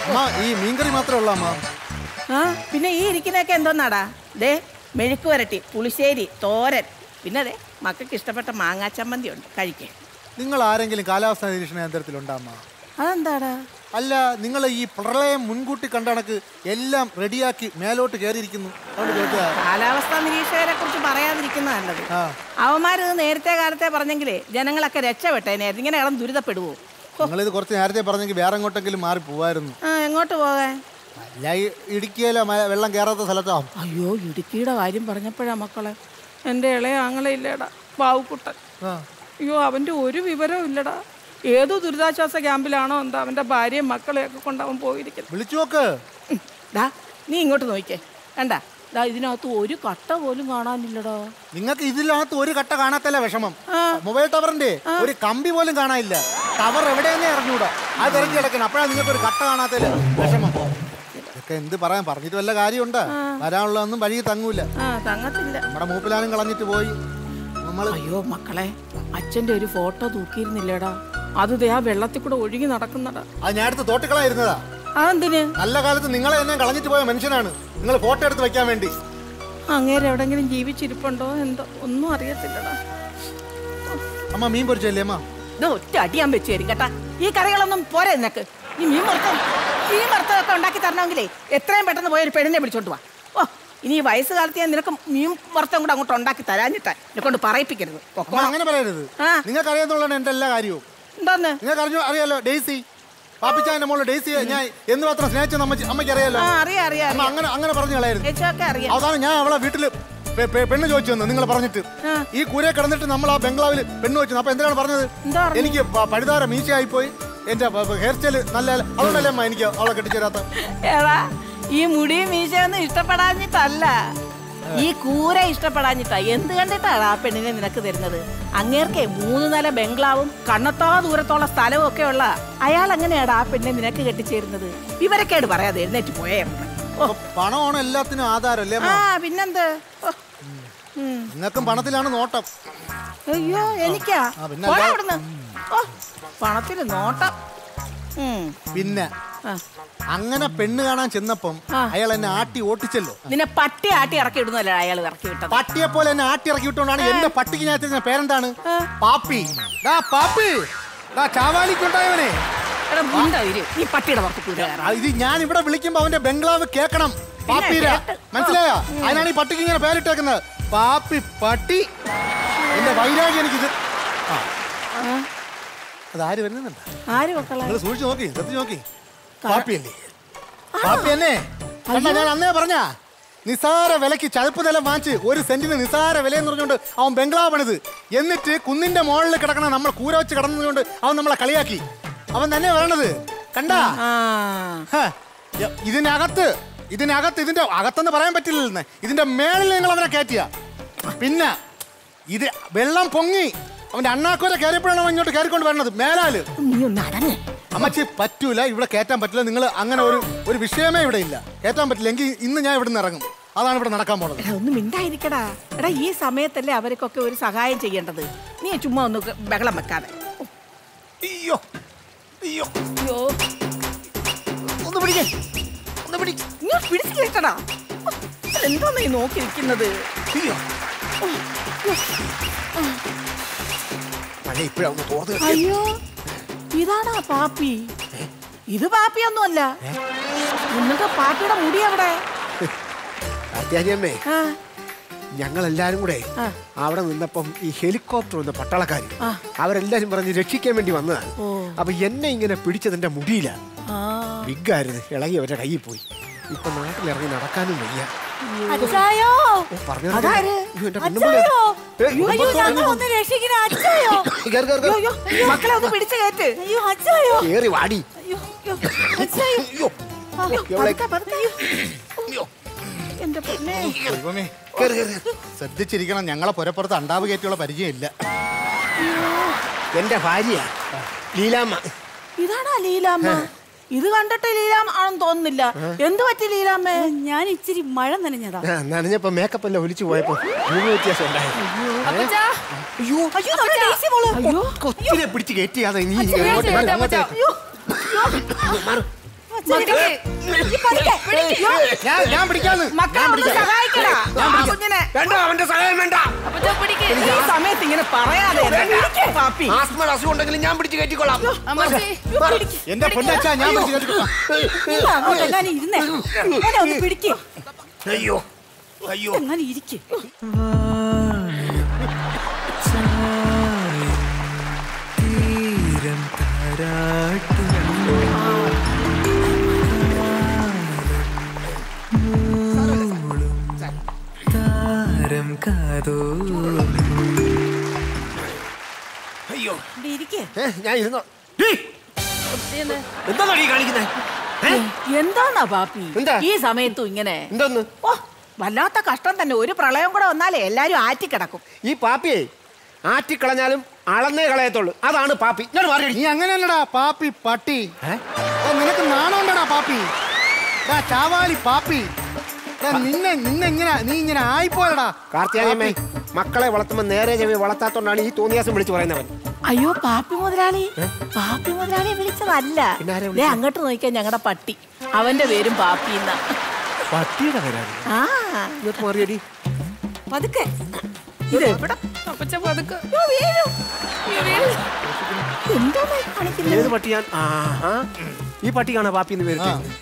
അമ്മ ഈ മീൻകറി മാത്രമേ ഉള്ളൂ അമ്മ ആ പിന്നെ ഈ ഇരിക്കുന്നതൊക്കെ എന്തോന്നാടാ ദേ മെഴുക്ക് വരട്ടി പുളിശ്ശേരി തോരൻ പിന്നെ അതെ മക്കൾക്ക് ഇഷ്ടപ്പെട്ട മാങ്ങാ ചമ്മന്തി ഉണ്ട് കഴിക്കേ നിങ്ങൾ ആരെങ്കിലും കാലാവസ്ഥാ നിരീക്ഷണ കേന്ദ്രത്തിലുണ്ടോ അമ്മ അതെന്താടാ അല്ല നിങ്ങൾ ഈ പ്രളയം മുൻകൂട്ടി കണ്ട കണക്ക് എല്ലാം റെഡിയാക്കി മേലോട്ട് കയറിയിരിക്കുന്നു അതുകൊണ്ട് ചോദിച്ചതാ. കാലാവസ്ഥാ നിരീക്ഷകരെ കുറിച്ച് പറയാതിരിക്കുന്ന നല്ലത് ആ അവന്മാരിത് നേരത്തെ കാലത്തെ പറഞ്ഞെങ്കിലേ ജനങ്ങളൊക്കെ രക്ഷപ്പെട്ടേനായിരുന്നു ഇങ്ങനെ ഇളം ദുരിതപ്പെടുവോ നിങ്ങളിത് കുറച്ച് നേരത്തെ പറഞ്ഞെങ്കിൽ വേറെ എങ്ങോട്ടെങ്കിലും മാറി പോവായിരുന്നു ആ എങ്ങോട്ട് പോകാൻ അല്ല ഈ ഇടുക്കിയിലെ മ- വെള്ളം കയറാത്ത സ്ഥലത്താവും അയ്യോ ഇടുക്കിയുടെ കാര്യം പറഞ്ഞപ്പോഴാ മക്കളെ എൻ്റെ ഇളയ ആങ്ങളയില്ലേടാ ബാവുക്കുട്ടൻ അയ്യോ അവൻ്റെ ഒരു വിവരവും ഇല്ലടാ ഏതോ ദുരിതാശ്വാസ ക്യാമ്പിലാണോ എന്താ അവൻ്റെ ഭാര്യയും മക്കളെയൊക്കെ കൊണ്ട് അവൻ പോയിരിക്കുന്നത് വിളിച്ചു നോക്ക് ഡാ നീ ഇങ്ങോട്ട് നോക്കിക്കേ കണ്ട ദാ ഇതിനകത്ത് ഒരു കട്ട പോലും കാണാനില്ലടാ നിങ്ങൾക്ക് ഇതിനകത്ത് ഒരു കട്ട കാണാത്തല്ല വിഷമം മൊബൈൽ ടവറിന്റെ ഒരു കമ്പി പോലും കാണാനില്ല ടവർ എവിടെയെന്നേ അറിഞ്ഞൂടാ അത് തിരക്കി കിടക്കണം അപ്പോഴാണ് നിങ്ങൾക്ക് ഒരു കട്ട കാണാത്തല്ല വിഷമം ഇതൊക്കെ എന്ത് പറയാൻ പറഞ്ഞിട്ട് വല്ല കാര്യമുണ്ടാ വരാനുള്ളതൊന്നും വഴി തങ്ങൂല ആ തങ്ങത്തില്ല നമ്മുടെ മൂപ്പിലാനും കളഞ്ഞിട്ട് പോയി നമ്മൾ അയ്യോ മക്കളെ അച്ഛൻ്റെ ഒരു ഫോട്ടോ തൂക്കിയിരുന്നില്ലേടാ അത് ദേ ആ വെള്ളത്തിൽ കൂടെ ഒഴുകി നടക്കുന്നടാ അത് ഞാൻ എടുത്ത് തോട്ടിക്കളായിരുന്നതാ അതെന്തിന് നല്ല കാലത്ത് നിങ്ങളെ എന്നെ കളഞ്ഞിട്ട് പോയ മനുഷ്യനാണ് നിങ്ങൾ ഫോട്ടോ എടുത്ത് വെക്കാൻ വേണ്ടി അങ്ങേരെ എവിടെങ്കിലും ജീവിച്ചിരിപ്പുണ്ടോ എന്തോ ഒന്നും അറിയത്തില്ലടാ അമ്മ മീൻ പൊരിച്ചല്ലേ അമ്മ ഇത് ഒറ്റ അടിയാൻ വെച്ച് തരും കേട്ടാ ഈ കറികളൊന്നും പോരെ നിനക്ക് ഈ മീൻ വറുത്തം മീൻ വറുത്തതൊക്കെ ഉണ്ടാക്കി തരണമെങ്കിലേ എത്രയും പെട്ടെന്ന് പോയി ഒരു പെണ്ണിനെ വിളിച്ചോണ്ട് വാ ഓ ഇനി ഈ വയസ്സുകാലത്ത് ഞാൻ നിനക്ക് മീൻ വറുത്തം കൂടെ അങ്ങോട്ട് ഉണ്ടാക്കി തരാഞ്ഞിട്ടാ എന്നെ കൊണ്ട് പറയിപ്പിക്കരുത് അമ്മ അങ്ങനെ പറയരുത് നിങ്ങൾക്ക് അറിയാന്നുള്ളതാണ് എന്റെ എല്ലാ കാര്യവും എന്താന്ന് നിങ്ങൾക്ക് അറിഞ്ഞു അറിയാലോ ഡെയ്സി പാപ്പിച്ചാന്റെ മോള് ഡെയ്സി ഞാൻ എന്ന് മാത്രം സ്നേഹിച്ചെന്ന് അമ്മ അമ്മയ്ക്ക് അറിയാലോ ആ അറിയാം അറിയാം അമ്മ അങ്ങനെ അങ്ങനെ പറഞ്ഞു കളയായിരുന്നു ചേച്ചൊക്കെ അറിയാം അവസാനം ഞാൻ അവളെ വീട്ടില് പെ- പെ- പെണ്ണ് ചോദിച്ചു വന്നു നിങ്ങൾ പറഞ്ഞിട്ട് ഈ കൂരെ കിടന്നിട്ട് നമ്മൾ ആ ബംഗ്ലാവിൽ പെണ്ണ് ചോദിച്ചു അപ്പൊ എന്താണ് പറഞ്ഞത് എനിക്ക് പ- പഴുതാര മീശയായി പോയി എന്റെ ഹെയർ സ്റ്റൈൽ നല്ല അതുകൊണ്ടല്ലേ അമ്മ എനിക്ക് അവളെ കെട്ടിച്ചേരാത്ത ഏതാ ഈ മുടിയും മീശയൊന്നും ഇഷ്ടപ്പെടാഞ്ഞിട്ടല്ല ഈ കൂര ഇഷ്ടപ്പെടാഞ്ഞിട്ടാ എന്ത് കണ്ടിട്ടാണ് ആ പെണ്ണിനെ നിനക്ക് തരുന്നത് അങ്ങേർക്കെ മൂന്ന് നില ബംഗ്ലാവും കണ്ണത്താ ദൂരത്തോളം സ്ഥലവും ഒക്കെ ഉള്ള അയാൾ എങ്ങനെയാടാ ആ പെണ്ണിനെ നിനക്ക് കെട്ടിച്ചേരുന്നത് വിവരക്കേട് പറയാതെ എഴുന്നേറ്റ് പോയേ പണമാണ് എല്ലാത്തിനും ആധാരം അല്ലേ ആ അമ്മ പിന്നെന്ത് ഓ, ഉം. നിങ്ങൾക്കും പണത്തിലാണ് നോട്ടം അയ്യോ എനിക്കാ ആ, പിന്നെ പോടാ അല്ലാതെ- അവിടുന്ന് ഓ പണത്തിന് നോട്ടം ഉം. പിന്നെ അങ്ങനെ പെണ്ണ് കാണാൻ ചെന്നപ്പം അയാൾ എന്നെ ആട്ടി ഓട്ടിച്ചല്ലോ നിന്നെ പട്ടി ആട്ടി ഇറക്കി ഇടുന്നല്ലേ അയാൾ ഇറക്കി വിട്ടത് പട്ടിയെ പോലെ എന്നെ ആട്ടി ഇറക്കി വിട്ടോണ്ടാണ് എന്റെ പട്ടിക്ക് ഞാൻ വെച്ചിരുന്ന പേരെന്താണ് പാപ്പി ഡാ പാപ്പി ഡാ ചാവാലിക്കുണ്ടായവനെ എടാ, മുണ്ടാ ഇരു. നീ പട്ടിയുടെ പുറത്ത് കൂടെ ആ, ഇത് ഞാൻ ഇവിടെ വിളിക്കുമ്പോ അവന്റെ ബംഗ്ലാവ് കേക്കണം പാപ്പീര കേട്ട്. മനസ്സിലായോ അതിനാണ് ഈ പട്ടിക്ക് ഇങ്ങനെ പേരിട്ടേക്കുന്നത് പാപ്പി പട്ടി എന്റെ വൈരാഗ്യം എനിക്കിത് ആ അതാര് വരുന്നുണ്ട് ആര് മക്കളെ നിങ്ങൾ സൂക്ഷിച്ചു നോക്കി ശ്രദ്ധിച്ചു നോക്കി പാപ്പിയല്ലേ പാപ്പി എന്നെ കണ്ടാ ഞാൻ അന്നേ പറഞ്ഞ നിസാര വിലക്ക് ചതുപ്പ് നിലം വാങ്ങിച്ച് ഒരു സെന്റിന് നിസാര വിലയെന്ന് പറഞ്ഞുകൊണ്ട് അവൻ ബംഗ്ലാവ് പണിത് എന്നിട്ട് കുന്നിന്റെ മുകളിൽ കിടക്കണ നമ്മൾ കൂര വെച്ച് കിടന്നതുകൊണ്ട് അവൻ നമ്മളെ കളിയാക്കി അവൻ തന്നെ പറയണത് കണ്ടാ ഹ, യ- ഇതിനകത്ത് ഇതിനകത്ത് ഇതിന്റെ അകത്തെന്ന് പറയാൻ പറ്റില്ലെന്ന് ഇതിന്റെ മേളിൽ നിങ്ങൾ അവനെ കയറ്റിയ പിന്നെ ഇത് വെള്ളം പൊങ്ങി അവന്റെ അണ്ണാക്കോരെ കയറിയപ്പോഴാണ് അവൻ ഇങ്ങോട്ട് കയറിക്കൊണ്ട് വരണത് മേലാല് നീ ഒന്ന് അടങ്ങ് അമ്മച്ചി പറ്റൂല ഇവിടെ കയറ്റാൻ പറ്റില്ല നിങ്ങൾ അങ്ങനെ ഒരു ഒരു വിഷയമേ ഇവിടെ ഇല്ല കയറ്റാൻ പറ്റില്ല എങ്കിൽ ഇന്ന് ഞാൻ ഇവിടെ നിന്ന് ഇറങ്ങും അതാണ് ഇവിടെ നടക്കാൻ പോണത് എടാ ഒന്ന് മിണ്ടായിരിക്കടാ എടാ ഈ സമയത്തല്ലേ അവർക്കൊക്കെ ഒരു സഹായം ചെയ്യേണ്ടത് നീ ചുമ്മാ ഒന്ന് ബഹളം വെക്കാതെ അയ്യോ അയ്യോ അയ്യോ ഒന്ന് പിടിക്കേ ഒന്ന് പിടി ഇങ്ങോട്ട് പിടിച്ചു കേട്ടടാ എന്തോ നീ നോക്കി നിൽക്കുന്നത് അയ്യോ മഴ ഇപ്പോഴാണ് തോന്നുന്നത് അയ്യോ ഇതാണാ പാപ്പി ഇത് പാപ്പിയൊന്നുമല്ല നിങ്ങൾക്ക് പാപ്പിയുടെ മുടി എവിടെ അത്യാവശ്യമേ ആ, ഞങ്ങളെല്ലാരും കൂടെ ആ. അവിടെ നിന്നപ്പം ഈ ഹെലികോപ്റ്റർ വന്ന പട്ടാളക്കാർ ആ. അവരെല്ലാരും പറഞ്ഞ് രക്ഷിക്കാൻ വേണ്ടി വന്നതാണ് ഓ. അപ്പൊ എന്നെ ഇങ്ങനെ പിടിച്ചതിന്റെ മുടിയില ആ. ബിഗായിരുന്നു ഇളകി അവരുടെ കയ്യിൽ പോയി ഇപ്പൊ നാട്ടിലിറങ്ങി നടക്കാനും വയ്യ അച്ചായോ ഓ, പറഞ്ഞത് അതാര് അയ്യോ, എന്റെ കുഞ്ഞുമ്പിള്ള. അച്ചായോ ഏ, അയ്യോ കുടുംബത്തോടെ ഞങ്ങൾ ഒന്ന് ഒന്ന് രക്ഷിക്കണ അച്ചായോ കേറ്, കേറ്, കേറ്. അയ്യോ, അയ്യോ, മക്കളെ ഒന്ന് പിടിച്ചു കയറ്റ് അയ്യോ അച്ചായോ കേറി വാടി അയ്യോ അയ്യോ അച്ചായോ ആ, എവളെ- പതുക്കെ, പതുക്കെ. എന്റെ പൊന്നേ ദൈവമേ. ശ്രദ്ധിച്ചിരിക്കണം ഞങ്ങളെ പുരപ്പുറത്ത് അണ്ടാവ് കയറ്റിയുള്ള പരിചയമില്ല എന്റെ ഭാര്യ ലീലാമ്മ ഇതാണാ ലീലാമ്മ ഇത് കണ്ടിട്ട് ലീലാമ്മ ആണെന്ന് തോന്നുന്നില്ല എന്ത് പറ്റി ലീലാമ്മേ ഞാൻ ഇച്ചിരി മഴ നനഞ്ഞതാ ആ, നനഞ്ഞപ്പോ മേക്കപ്പ് എല്ലാം ഒലിച്ചു പോയപ്പോ ഭൂമി വ്യത്യാസം ഉണ്ടായിരുന്നു അപ്പച്ചാ. അയ്യോ അയ്യോ നമ്മുടെ ഡെയ്സി മോള് കൊച്ചിനെ പിടിച്ച് കയറ്റിയാതെ നീ അച്ഛാ, ഇങ്ങോട്ട് അച്ഛാ, വരൂ, അച്ഛാ, അങ്ങോട്ട് അച്ഛാ. അയ്യോ, മാറ്. ഞാൻ- ഞാൻ പിടിക്കാന്ന് മക്കളെ ഒന്ന് സഹായിക്കടാ ആ കുഞ്ഞിനെ വേണ്ട അവന്റെ സഹായം വേണ്ട ഈ സമയത്ത് ഇങ്ങനെ പറയാതെ ഇരിക്ക് പാപ്പി ആസ്മയുടെ അസുഖം ഉണ്ടെങ്കിൽ ഞാൻ പിടിച്ച് കയറ്റിക്കൊള്ളാം എന്റെ പൊന്നച്ചാ ഞാൻ പിടിച്ച് കയറ്റിക്കൊള്ളാം. നിങ്ങൾ അങ്ങോട്ട് എങ്ങാനും ഇരുന്നേ മോനെ ഒന്ന് പിടിക്ക് അയ്യോ അയ്യോ എങ്ങനെ ഇരിക്ക് തീരം താരാട്ടും മൂളും താരം കാതോലും അയ്യോ ഇവിടെ ഇരിക്ക് ഏ, ഞാൻ ഇരുന്നോ എന്താ ഈ കാണിക്കുന്നേ എന്താന്നാ പാപ്പി ഈ സമയത്തും ഇങ്ങനെ എന്തോന്ന് ഓ വല്ലാത്ത കഷ്ടം തന്നെ ഒരു പ്രളയം കൂടെ വന്നാലേ എല്ലാരും ആറ്റിക്കിടക്കും ഈ പാപ്പിയെ ആറ്റിക്കളഞ്ഞാലും അളന്നേ കളയത്തുള്ളൂ അതാണ് പാപ്പി ഞാൻ മാറി നീ അങ്ങനെയല്ലടാ പാപ്പി പട്ടി ഓ, നിനക്ക് നാണമുണ്ടടാ പാപ്പി ഡാ ചാവാലി പാപ്പി ഡാ, നിന്നെ നിന്നെ ഇങ്ങനെ നീ ഇങ്ങനെ ആയിപ്പോയടാ കാർത്തിയാനിയമ്മേ മക്കളെ വളർത്തുമ്പോൾ നേരെ ചെവി വളർത്താത്തോണ്ടാണ് ഈ തോന്നിയാസം വിളിച്ചു പറയുന്നവൻ അയ്യോ പാപ്പി മുതലാളി പാപ്പി മുതലാളിയെ വിളിച്ചതല്ല ദേ അങ്ങോട്ട് നോക്കിയാ ഞങ്ങളുടെ പട്ടി അവന്റെ പേരും പാപ്പി എന്നാ പട്ടിയുടെ പേരാണ് ആ മാറിയടി പതുക്കെ ഇത് എവിടെ അപ്പച്ച പതുക്കെ അയ്യോ, വീഴും. എന്താണ് ഈ കാണിക്കുന്നത് ഏത് പട്ടി ഞാൻ ആഹാ. ഈ പട്ടിക്കാണ് പാപ്പി എന്ന് പേര്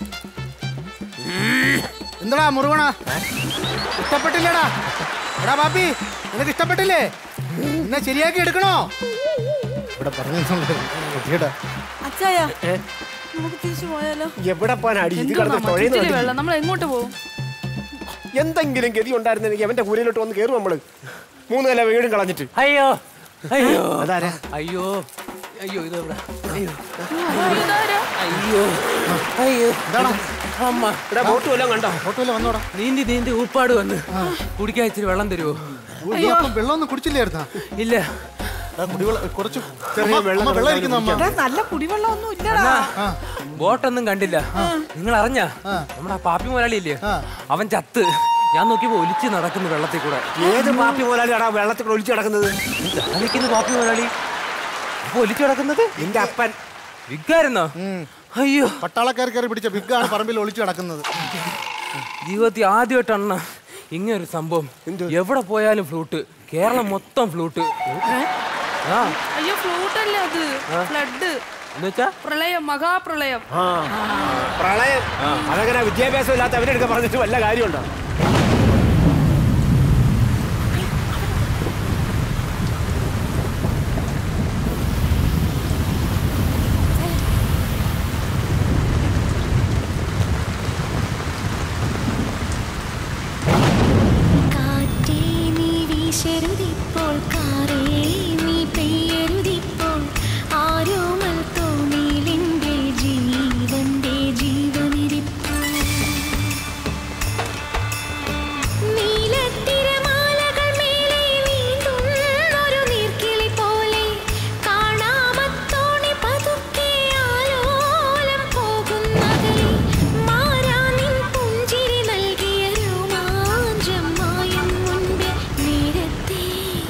എന്താടാ മുറുകണ ഇഷ്ടപ്പെട്ടില്ലടാ എടാ പാപ്പി നിനക്ക് ഇഷ്ടപ്പെട്ടില്ലേ എന്നെ ശരിയാക്കി എടുക്കണോ ഇവിടെ പറഞ്ഞു അച്ചായ നമുക്ക് തിരിച്ചു പോയാലോ എവിടെ പോകാനാടി ഇത് എന്തുവാ കിടന്ന് മാമ? തുഴയുന്ന ചുറ്റിലും കണ്ടില്ലേ? വെള്ളം നമ്മൾ എങ്ങോട്ട് പോകും എന്തെങ്കിലും ഗതി ഉണ്ടായിരുന്നെങ്കിൽ അവന്റെ കൂരയിലോട്ട് വന്ന് കയറും നമ്മള് മൂന്ന് നില വീടും കളഞ്ഞിട്ട് അയ്യോ അയ്യോ അതാരാ അയ്യോ അയ്യോ ഇത് എവിടെ അയ്യോ അയ്യോ അയ്യോ അമ്മ ഇവിടെ ബോട്ട് വല്ലതും കണ്ടോ ബോട്ട് വല്ലതും വന്നോടാ നീന്തി നീന്തി ഊപ്പാട് വന്ന് കുടിക്കാൻ ഇച്ചിരി വെള്ളം തരുമോ വെള്ളം ഒന്നും കുടിച്ചില്ലായിരുന്നാ ഇല്ല കുടിവെള്ളം കുറച്ച് ചെറിയ അമ്മ, വെള്ളം അമ്മ വെള്ളം ഇരിക്കുന്ന അമ്മ ഇവിടെ നല്ല കുടിവെള്ളം ഒന്നും ഇല്ലടാ ബോട്ടൊന്നും കണ്ടില്ല നിങ്ങൾ അറിഞ്ഞ നമ്മുടെ ആ പാപ്പി മുതലാളി ഇല്ലേ അവൻ ചത്ത് ഞാൻ നോക്കിയപ്പോ ഒലിച്ച് നടക്കുന്നു വെള്ളത്തിൽ കൂടെ ഏത് പാപ്പി മുതലാളിയാടാ വെള്ളത്തിൽ കൂടെ ഒലിച്ചു കിടക്കുന്നത് നിൽക്കുന്ന പാപ്പി മുതലാളി അപ്പൊ ഒലിച്ചു കിടക്കുന്നത് എന്റെ അപ്പൻ വിഗായിരുന്നോ അയ്യോ പട്ടാളക്കാർ കയറി പിടിച്ച ബിഗാണ് പറമ്പിൽ ഒളിച്ചു കിടക്കുന്നത് ജീവിതത്തിൽ ആദ്യമായിട്ടാണ് ഇങ്ങനെ ഒരു സംഭവം എവിടെ പോയാലും ഫ്ലൂട്ട് കേരളം മൊത്തം ഫ്ലൂട്ട് ആ അയ്യോ ഫ്ലൂട്ട് അല്ല അത് ഫ്ലഡ് എന്നുവെച്ചാ പ്രളയം മഹാപ്രളയം ആ പ്രളയം അതങ്ങനെ വിദ്യാഭ്യാസം ഇല്ലാത്ത അവരെടുക്കാൻ പറഞ്ഞിട്ട് വല്ല കാര്യമുണ്ടോ കാറ്റേ നീ വീശരുതിപ്പോൾ കാറേ നീ പെയ്യരുതിപ്പോൾ ആരോമൽ തോണിയിലെന്റെ ജീവന്റെ ജീവനിരിപ്പു നീലത്തിരമാലകൾ മേലെ നീന്തുന്നൊരു നീർക്കിളി പോലെ കാണാമത്തോണി പതുക്കെ ആലോലം പോകുന്നകലെ മാറാനിൻ പുഞ്ചിരി നൽകിയ രോമാഞ്ചം മായും മുൻപേ നേരത്തെ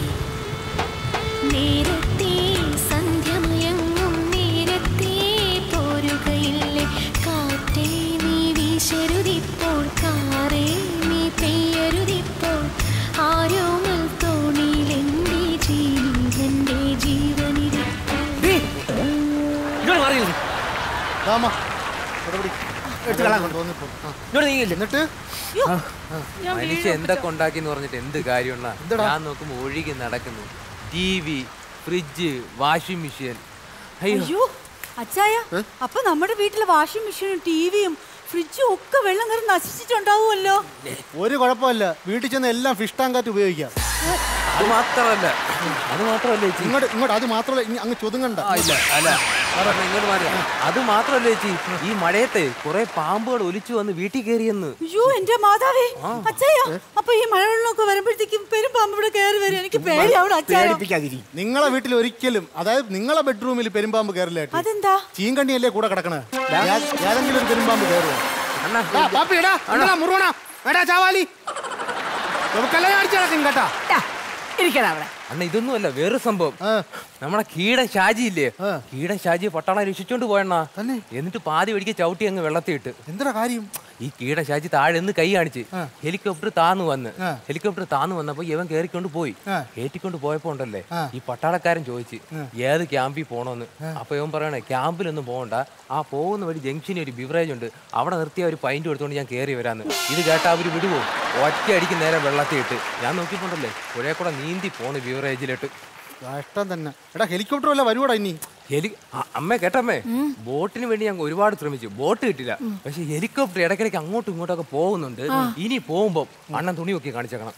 നേരത്തെ സന്ധ്യമയങ്ങും നേരത്തെ പോരുകയില്ലേ കാറ്റേ നീ വീശരുതിപ്പോൾ കാറേ നീ പെയ്യരുതിപ്പോൾ ആരോമൽ തോണിയിലെന്റെ ജീവന്റെ ജീവനിരിപ്പോ ഇങ്ങോട്ട് മാറിയില്ലേ ദാ അമ്മ, ഇവിടെ പിടി. എടുത്ത് കളയാൻ കൊണ്ട് തോന്നിപ്പോ. ആ. എന്നിട്ട് മനുഷ്യ എന്തൊക്കെ ഉണ്ടാക്കി എന്ന് പറഞ്ഞിട്ട് എന്ത് കാര്യമുള്ള ഞാൻ നോക്കുമ്പോ ഒഴുകി നടക്കുന്നു T V fridge washing machine അയ്യോ അയ്യോ അച്ചായ അപ്പൊ നമ്മുടെ വീട്ടിലെ വാഷിംഗ് മെഷീനും ടിവിയും ഫ്രിഡ്ജും ഒക്കെ വെള്ളം കയറി നശിച്ചിട്ടുണ്ടാവുമല്ലോ ഒരു കുഴപ്പമില്ല വീട്ടിൽ ചെന്ന് എല്ലാം ഫിഷ് ടാങ്കാറ്റ് ഉപയോഗിക്കാം അത് മാത്രമല്ല അത് മാത്രമല്ല ചേച്ചി ഇങ്ങോട്ട് ഇങ്ങോട്ട് അത് മാത്രമല്ല ഇങ്ങ് അങ്ങ് ചൊതുങ്ങണ്ട ആ, ഇല്ല അല്ല സാറേ, ഇങ്ങോട്ട് മാറി അത് മാത്രമല്ല ചേച്ചി ഈ മഴയത്തെ കുറെ പാമ്പുകൾ ഒലിച്ചു വന്ന് വീട്ടിൽ കയറിയെന്ന് അയ്യോ എന്റെ മാതാവേ അച്ചായ അപ്പൊ ഈ മഴവെള്ളമൊക്കെ വരുമ്പോഴത്തേക്കും പെരുമ്പാമ്പ് ഇവിടെ കയറി വരും എനിക്ക് പേടിയാവണം അച്ചായ നിങ്ങളെ വീട്ടിൽ ഒരിക്കലും അതായത് നിങ്ങളെ ബെഡ്റൂമിൽ പെരുമ്പാമ്പ് കയറില്ല അതെന്താ ചീങ്കണ്ണിയല്ലേ കൂടെ കിടക്കണേ ഏ- ഏതെങ്കിലും ഒരു പെരുമ്പാമ്പ് കയറുമോ ഡാ, പാപ്പി, എടാ, എടാ, മുറുകണ. എടാ, ചാവാലി നമുക്കെല്ലാം അടിച്ചു കിടക്കും കേട്ടാ ടാ, ഇരിക്കടാ അവിടെ അണ്ണ ഇതൊന്നും അല്ല വേറെ സംഭവം നമ്മുടെ കീട ഷാജി ഇല്ലേ കീട ഷാജി പട്ടാളം രക്ഷിച്ചോണ്ട് പോയണ്ണ എന്നിട്ട് പാതി വഴിക്ക് ചവിട്ടി അങ്ങ് വെള്ളത്തിൽ ഇട്ട് എന്താ കാര്യം ഈ കീട ഷാജി താഴെ നിന്ന് കൈ കാണിച്ച് ഹെലികോപ്റ്റർ താന്നു വന്ന് ഹെലികോപ്റ്റർ താന്നു വന്നപ്പോ ഇവൻ കേറിക്കൊണ്ട് പോയി കയറ്റിക്കൊണ്ട് പോയപ്പോ ഉണ്ടല്ലേ ഈ പട്ടാളക്കാരൻ ചോദിച്ച് ഏത് ക്യാമ്പിൽ പോണോന്ന് അപ്പൊ ഇവൻ പറയണേ ക്യാമ്പിലൊന്നും പോകണ്ട ആ പോകുന്ന വഴി ജംഗ്ഷനിൽ ഒരു ബിവറേജ് ഉണ്ട് അവിടെ നിർത്തിയ ഒരു പൈന്റ് എടുത്തോണ്ട് ഞാൻ കയറി വരാന്ന് ഇത് കേട്ടാ അവര് വിടുവോ ഒറ്റ അടിക്ക് നേരെ വെള്ളത്തിൽ ഇട്ട് ഞാൻ നോക്കിപ്പോണ്ടല്ലേ പുഴയെ കൂടെ നീന്തി പോണ് ബിവറേജിലിട്ട് കഷ്ടം തന്നെ എടാ ഹെലികോപ്റ്റർ വല്ല വരുവാടാ ഇനി ഹെലി അ- അമ്മേ കേട്ടമ്മേ ബോട്ടിന് വേണ്ടി ഞാൻ ഒരുപാട് ശ്രമിച്ചു ബോട്ട് കിട്ടില്ല പക്ഷെ ഹെലികോപ്റ്റർ ഇടയ്ക്കിടയ്ക്ക് അങ്ങോട്ടും ഇങ്ങോട്ടൊക്കെ പോകുന്നുണ്ട് ഇനി പോകുമ്പോ അണ്ണൻ തുണി നോക്കി കാണിച്ചേക്കണം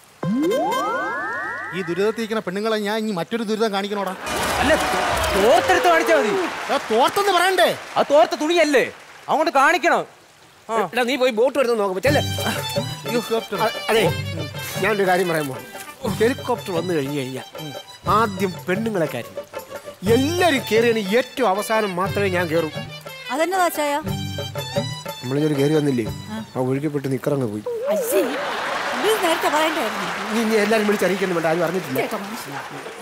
ഈ ദുരിതത്തിരിക്കുന്ന പെണ്ണുങ്ങളെ ഞാൻ ഇനി മറ്റൊരു ദുരിതം കാണിക്കണോടാ അല്ല തോർത്തെടുത്ത് കാണിച്ചാ മതി തോർത്തെന്ന് പറയണ്ടേ അത് തോർത്ത തുണിയല്ലേ അങ്ങോട്ട് കാണിക്കണം എടാ നീ പോയി ബോട്ട് വരുന്ന നോക്കുമ്പോ ചെല്ലേ അതെ ഞാനൊരു കാര്യം പറയാൻ പോകും ഹെലികോപ്റ്റർ വന്നു കഴിഞ്ഞു കഴിഞ്ഞാൽ ആദ്യം പെണ്ണുങ്ങളെ കാര്യം എല്ലാരും കയറിയാണ് ഏറ്റവും അവസാനം മാത്രമേ ഞാൻ കയറൂ അതെന്നതാ ചായ നമ്മളിതൊരു കയറി വന്നില്ലേ ആ ഒഴുകിപ്പെട്ട് നിക്കറങ്ങ് പോയി അയ്യേ ഇത് നേരത്തെ പറയണ്ടായിരുന്നു ഇനി ഇനി എല്ലാരും വിളിച്ചറിയിക്കുന്നു വേണ്ട ആരും അറിഞ്ഞിട്ടില്ല കേട്ടോ മനുഷ്യ.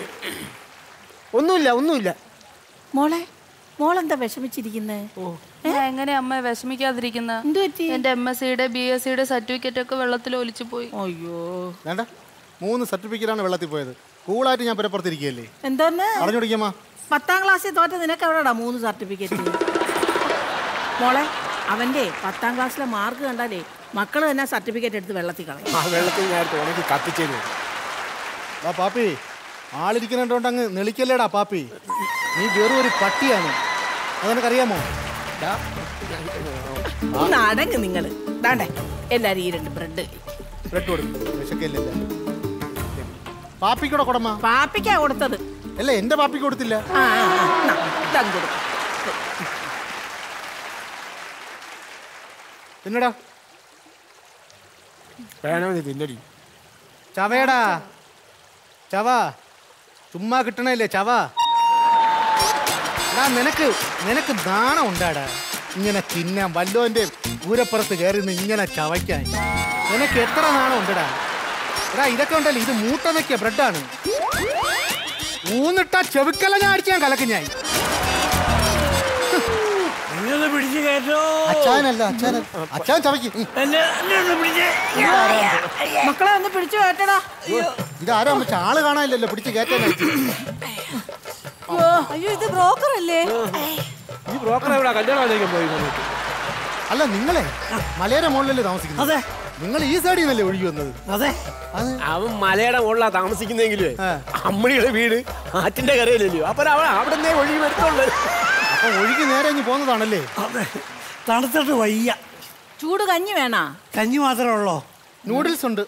ഒന്നുമില്ല ഒന്നുമില്ല മോളെ മോളെന്താ വിഷമിച്ചിരിക്കുന്നേ ഞാൻ എങ്ങനെ അമ്മ വിഷമിക്കാതിരിക്കുന്ന എന്റെ എം എസ് സിയുടെ ബി എസ് സിയുടെ സർട്ടിഫിക്കറ്റ് ഒക്കെ വെള്ളത്തിൽ ഒലിച്ചു പോയി അയ്യോ വേണ്ട മൂന്ന് സർട്ടിഫിക്കറ്റാണ് വെള്ളത്തിൽ പോയത് കൂളായിട്ട് ഞാൻ പുരപ്പുറത്തിരിക്കുകയല്ലേ എന്തോന്ന് പറഞ്ഞു കൊടുക്കമ്മ പത്താം ക്ലാസ്സിൽ തോറ്റ നിനക്ക് എവിടെടാ മൂന്ന് സർട്ടിഫിക്കറ്റ് മോളെ അവന്റെ പത്താം ക്ലാസ്സിലെ മാർക്ക് കണ്ടാലേ മക്കള് തന്നെ സർട്ടിഫിക്കറ്റ് എടുത്ത് വെള്ളത്തിൽ കളയും ആ വെള്ളത്തിൽ ഞാൻ എടുത്ത് ഉണക്കി കത്തിച്ചേരും ആ പാപ്പി ആളിരിക്കുന്നുണ്ടോണ്ട് അങ്ങ് നെളിക്കല്ലേടാ പാപ്പി നീ വെറും ഒരു പട്ടിയാണ് അതെനിക്കറിയാമോ ഡാ, ഒന്ന് അടങ്ങ് നിങ്ങള് ദാണ്ടേ എല്ലാരും ഈ രണ്ട് ബ്രെഡ് ബ്രെഡ് കൊടുക്കും വിശക്കല്ലേ പാപ്പിക്കൂടെ കൊടമ്മ പാപ്പിക്കാ കൊടുത്തത് അല്ല എന്റെ പാപ്പിക്ക് കൊടുത്തില്ല ആ ആ, ആ, എന്നാ, ഇതങ്ങ് കൊടുക്ക്. പിന്നടാ വേണമെന്ന് തിന്നടി ചവയടാ ചവ ചുമ്മാ കിട്ടണല്ലേ ചവ എടാ നിനക്ക് നിനക്ക് നാണം ഉണ്ടാടാ ഇങ്ങനെ തിന്നാൻ വല്ലോന്റെ പൂരപ്പുറത്ത് കയറി നിന്ന് ഇങ്ങനെ ചവയ്ക്കാൻ നിനക്ക് എത്ര നാണം ഉണ്ടടാ എടാ ഇതൊക്കെ ഉണ്ടല്ലോ ഇത് മൂട്ട വെക്കിയ ബ്രെഡാണ് ഊന്നിട്ട ചെവിക്കല ഞാൻ അടിച്ച് ഞാൻ കലക്കും ഞാൻ നിങ്ങളെ പിടിച്ചു കയറ്റോ അച്ഛനല്ല അച്ഛൻ അച്ഛൻ ചവയ്ക്ക് ഉം. മക്കളെ ഒന്ന് പിടിച്ചു കേട്ടടാ ഇതാരാ അമ്മച്ച ആള് കാണാനില്ലല്ലോ പിടിച്ച് കയറ്റാനായിട്ട് അയ്യോ ഇത് ബ്രോക്കർ അല്ലേ ഈ ബ്രോക്കർ എവിടെ കല്യാണം ആലോചിക്കാൻ പോയി വന്നിട്ട് അല്ല നിങ്ങളെ മലയുടെ മുകളിലല്ലേ താമസിക്കുന്നത് അതെ നിങ്ങൾ ഈ സൈഡിൽ നിന്നല്ലേ ഒഴുകി വന്നത് അതെ അവൻ മലയുടെ മുകളിലാ താമസിക്കുന്നെങ്കിലും അമ്മണിയുടെ വീട് ആറ്റിന്റെ കരയിലല്ലയോ അപ്പൊ അവൻ അവിടെ നിന്നേ ഒഴുകി വരുത്തുള്ളൂ അപ്പൊ ഒഴുകി നേരെ ഇനി പോകുന്നതാണല്ലേ അതെ തണുത്തിട്ട് വയ്യ ചൂട് കഞ്ഞി വേണാ കഞ്ഞി മാത്രമേ ഉള്ളോ നൂഡിൽസ് ഉണ്ട്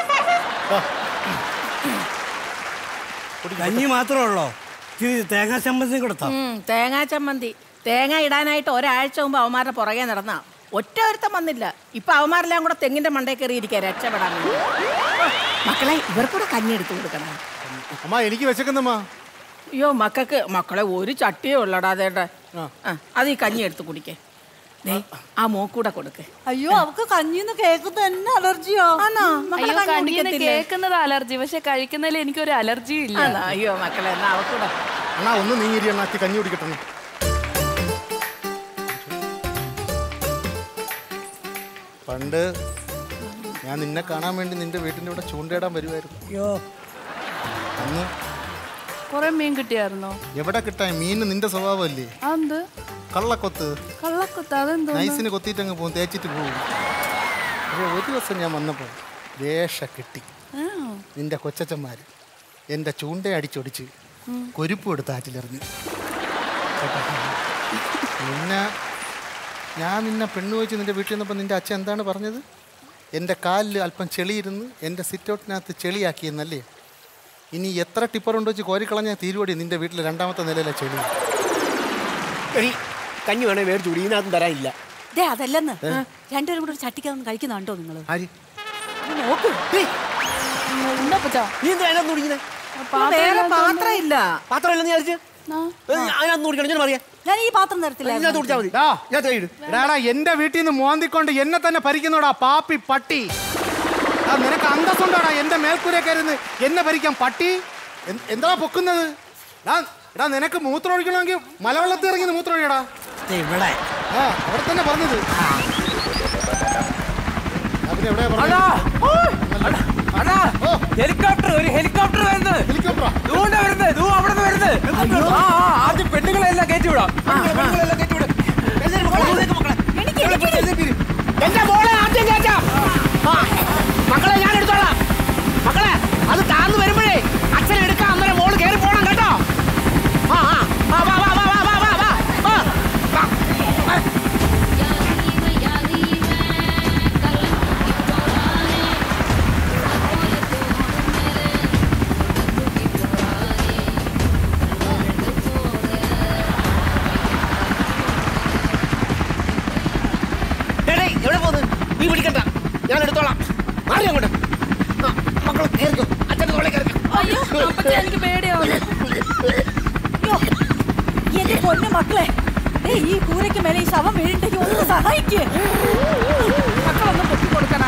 കഞ്ഞി മാത്രമേ ഉള്ളോ ഇത്തിരി തേങ്ങാ ചമ്മന്തി കൊടുത്താ ഉം, തേങ്ങാ ചമ്മന്തി തേങ്ങ ഇടാനായിട്ട് ഒരാഴ്ച മുമ്പ് അവന്മാരുടെ പുറകെ നടന്ന ഒറ്റ ഒരുത്തം വന്നില്ല ഇപ്പൊ അവന്മാരെല്ലാം കൂടെ തെങ്ങിന്റെ മണ്ടേ കയറി ഇരിക്കുക രക്ഷപ്പെടാൻ വേണ്ടി. മക്കളെ ഇവർക്കൂടെ കഞ്ഞി എടുത്തു കൊടുക്കണം അമ്മ എനിക്ക് വിശക്കുന്നമ്മ അയ്യോ മക്കൾക്ക് മക്കളെ ഒരു ചട്ടിയേ ഉള്ളടാ അതേട്ടെ അത് ഈ കഞ്ഞി എടുത്ത് കുടിക്കേ ദേ, ആ മോക്കൂടെ കൊടുക്ക് അയ്യോ അവക്ക് കഞ്ഞിന്ന് കേൾക്കുന്ന തന്നെ അലർജിയോ ആണോ മക്കളെ അയ്യോ കഞ്ഞി കഞ്ഞിന്ന് കുടിക്കത്തില്ലേ? കേൾക്കുന്നത് അലർജി പക്ഷെ കഴിക്കുന്നതിൽ എനിക്കൊരു അലർജി ഇല്ല ആണോ? അയ്യോ മക്കളെ എന്നാ അവക്കൂടെ അണ്ണാ ഒന്ന് നീങ്ങിരി അണ്ണാ അത്തി കഞ്ഞി കുടിക്കട്ടെ പണ്ട് ഞാൻ നിന്നെ കാണാൻ വേണ്ടി നിന്റെ വീട്ടിന്റെ ഇവിടെ ചൂണ്ടയിടാൻ വരുമായിരുന്നു അയ്യോ അന്ന് കുറെ മീൻ കിട്ടിയായിരുന്നോ എവിടെ കിട്ടാൻ മീന് നിന്റെ സ്വഭാവമല്ലേ അതെന്ത് കള്ളക്കൊത്ത് കള്ളക്കുത്ത അതെന്തോ നൈസിന് കൊത്തിയിട്ട് അങ്ങ് പോകും തേച്ചിട്ട് പോകും പക്ഷേ ഒരു ദിവസം ഞാൻ വന്നപ്പോൾ വേഷ കിട്ടി നിന്റെ കൊച്ചച്ചന്മാര് എൻ്റെ ചൂണ്ട അടിച്ചൊടിച്ച് കൊരുപ്പ് എടുത്ത് ആറ്റിലെറിഞ്ഞു കേട്ടോ? നിന്നെ ഞാൻ നിന്നെ പെണ്ണു വെച്ച് നിന്റെ വീട്ടിൽ നിന്നപ്പോൾ നിന്റെ അച്ഛൻ എന്താണ് പറഞ്ഞത് എൻ്റെ കാലിൽ അല്പം ചെളിയിരുന്ന് എൻ്റെ സിറ്റൗട്ടിനകത്ത് ചെളിയാക്കിയെന്നല്ലേ ഇനി എത്ര ടിപ്പർ കൊണ്ട് വെച്ച് കോരിക്കളഞ്ഞാൽ തീരുവടി നിന്റെ വീട്ടിൽ രണ്ടാമത്തെ നിലയിലെ ചെളി എടി കഞ്ഞി വേണേ മേടിച്ചു കൂടി ഇതിനകത്തും തരാനില്ല ദേ അതല്ലെന്ന് ഏ? രണ്ടുപേരും കൂടെ ഒരു ചട്ടിക്കകത്ത് കഴിക്കുന്നുണ്ടോ നിങ്ങള് ആര് നോക്ക് നീ എന്താ അതിനകത്ത് കുടിക്കുന്നത് വേറെ പാത്രം ഇല്ല പാത്രം ഇല്ലെന്ന് വിചാരിച്ച് അതിനകത്ത് കുടിക്കണം ഞാൻ പറയാം ഞാൻ ഈ പാത്രം തരത്തില്ല ഇതിനകത്ത് കുടിച്ചാൽ മതി ഡാ, ഞാൻ തൈട് എടാടാ എന്റെ വീട്ടിൽ നിന്ന് മോന്തിക്കൊണ്ട് എന്നെ തന്നെ ഭരിക്കുന്നോടാ പാപ്പി പട്ടി ആ നിനക്ക് അന്തസ്സുണ്ടോടാ എന്റെ മേൽക്കൂരെ കയറുന്ന് എന്നെ ഭരിക്കാൻ പട്ടി എന്ത്- എന്താ പൊക്കുന്നത് എടാ എടാ നിനക്ക് മൂത്രം ഒഴിക്കണമെങ്കിൽ മലവെള്ളത്തിൽ ഇറങ്ങി മൂത്രം ഒഴിയടാ ഇവിടെ ആ അവിടെ തന്നെ പറഞ്ഞത് ഞാൻ പിന്നെ എവിടെയാ അണ്ണാ! പറഞ്ഞത്? അണ്ണാ ഹെലികോപ്റ്റർ ഒരു ഹെലികോപ്റ്റർ വരുന്നത് ദൂണ്ട വരുന്നത് ദൂ അവിടെ നിന്ന് വരുന്നത് ആ ആ, ആദ്യം പെണ്ണുങ്ങളെല്ലാം കയറ്റി വിടാം പെണ്ണുങ്ങളെല്ലാം കയറ്റി വിടാം എന്റെ മോളെ ആദ്യം കേറ്റാം ആ, മക്കളെ ഞാൻ എടുത്തോളാം മക്കളെ അത് താഴ്ന്നു വരുമ്പോഴേ അച്ഛൻ എടുക്കാം അന്നേരം മോള് കയറി പോണം കേട്ടോ ആ ആ ആ, വാ വാ വാ വാ വാ വാ വാ ആ, വാ. ആ. ഡേയ്, ഡേയ്, എവിടെ പോകുന്നത് നീ പിടിക്കണ്ട ഞാൻ എടുത്തോളാം മാറി അങ്ങോട്ട് ആ, മക്കൾ കയറിക്കോ അച്ഛൻ്റെ തോളെ കയറിക്കോ അയ്യോ അപ്പച്ചാ എനിക്ക് പേടിയാവുന്നു അയ്യോ, എന്റെ പൊന്നു മക്കളെ ദേ, ഈ കൂരയ്ക്ക് മേലെ ഈ ശവം വീഴുണ്ടെങ്കിൽ ഒന്ന് സഹായിക്കേ മക്കളൊന്ന് പൊക്കി കൊടുക്കണം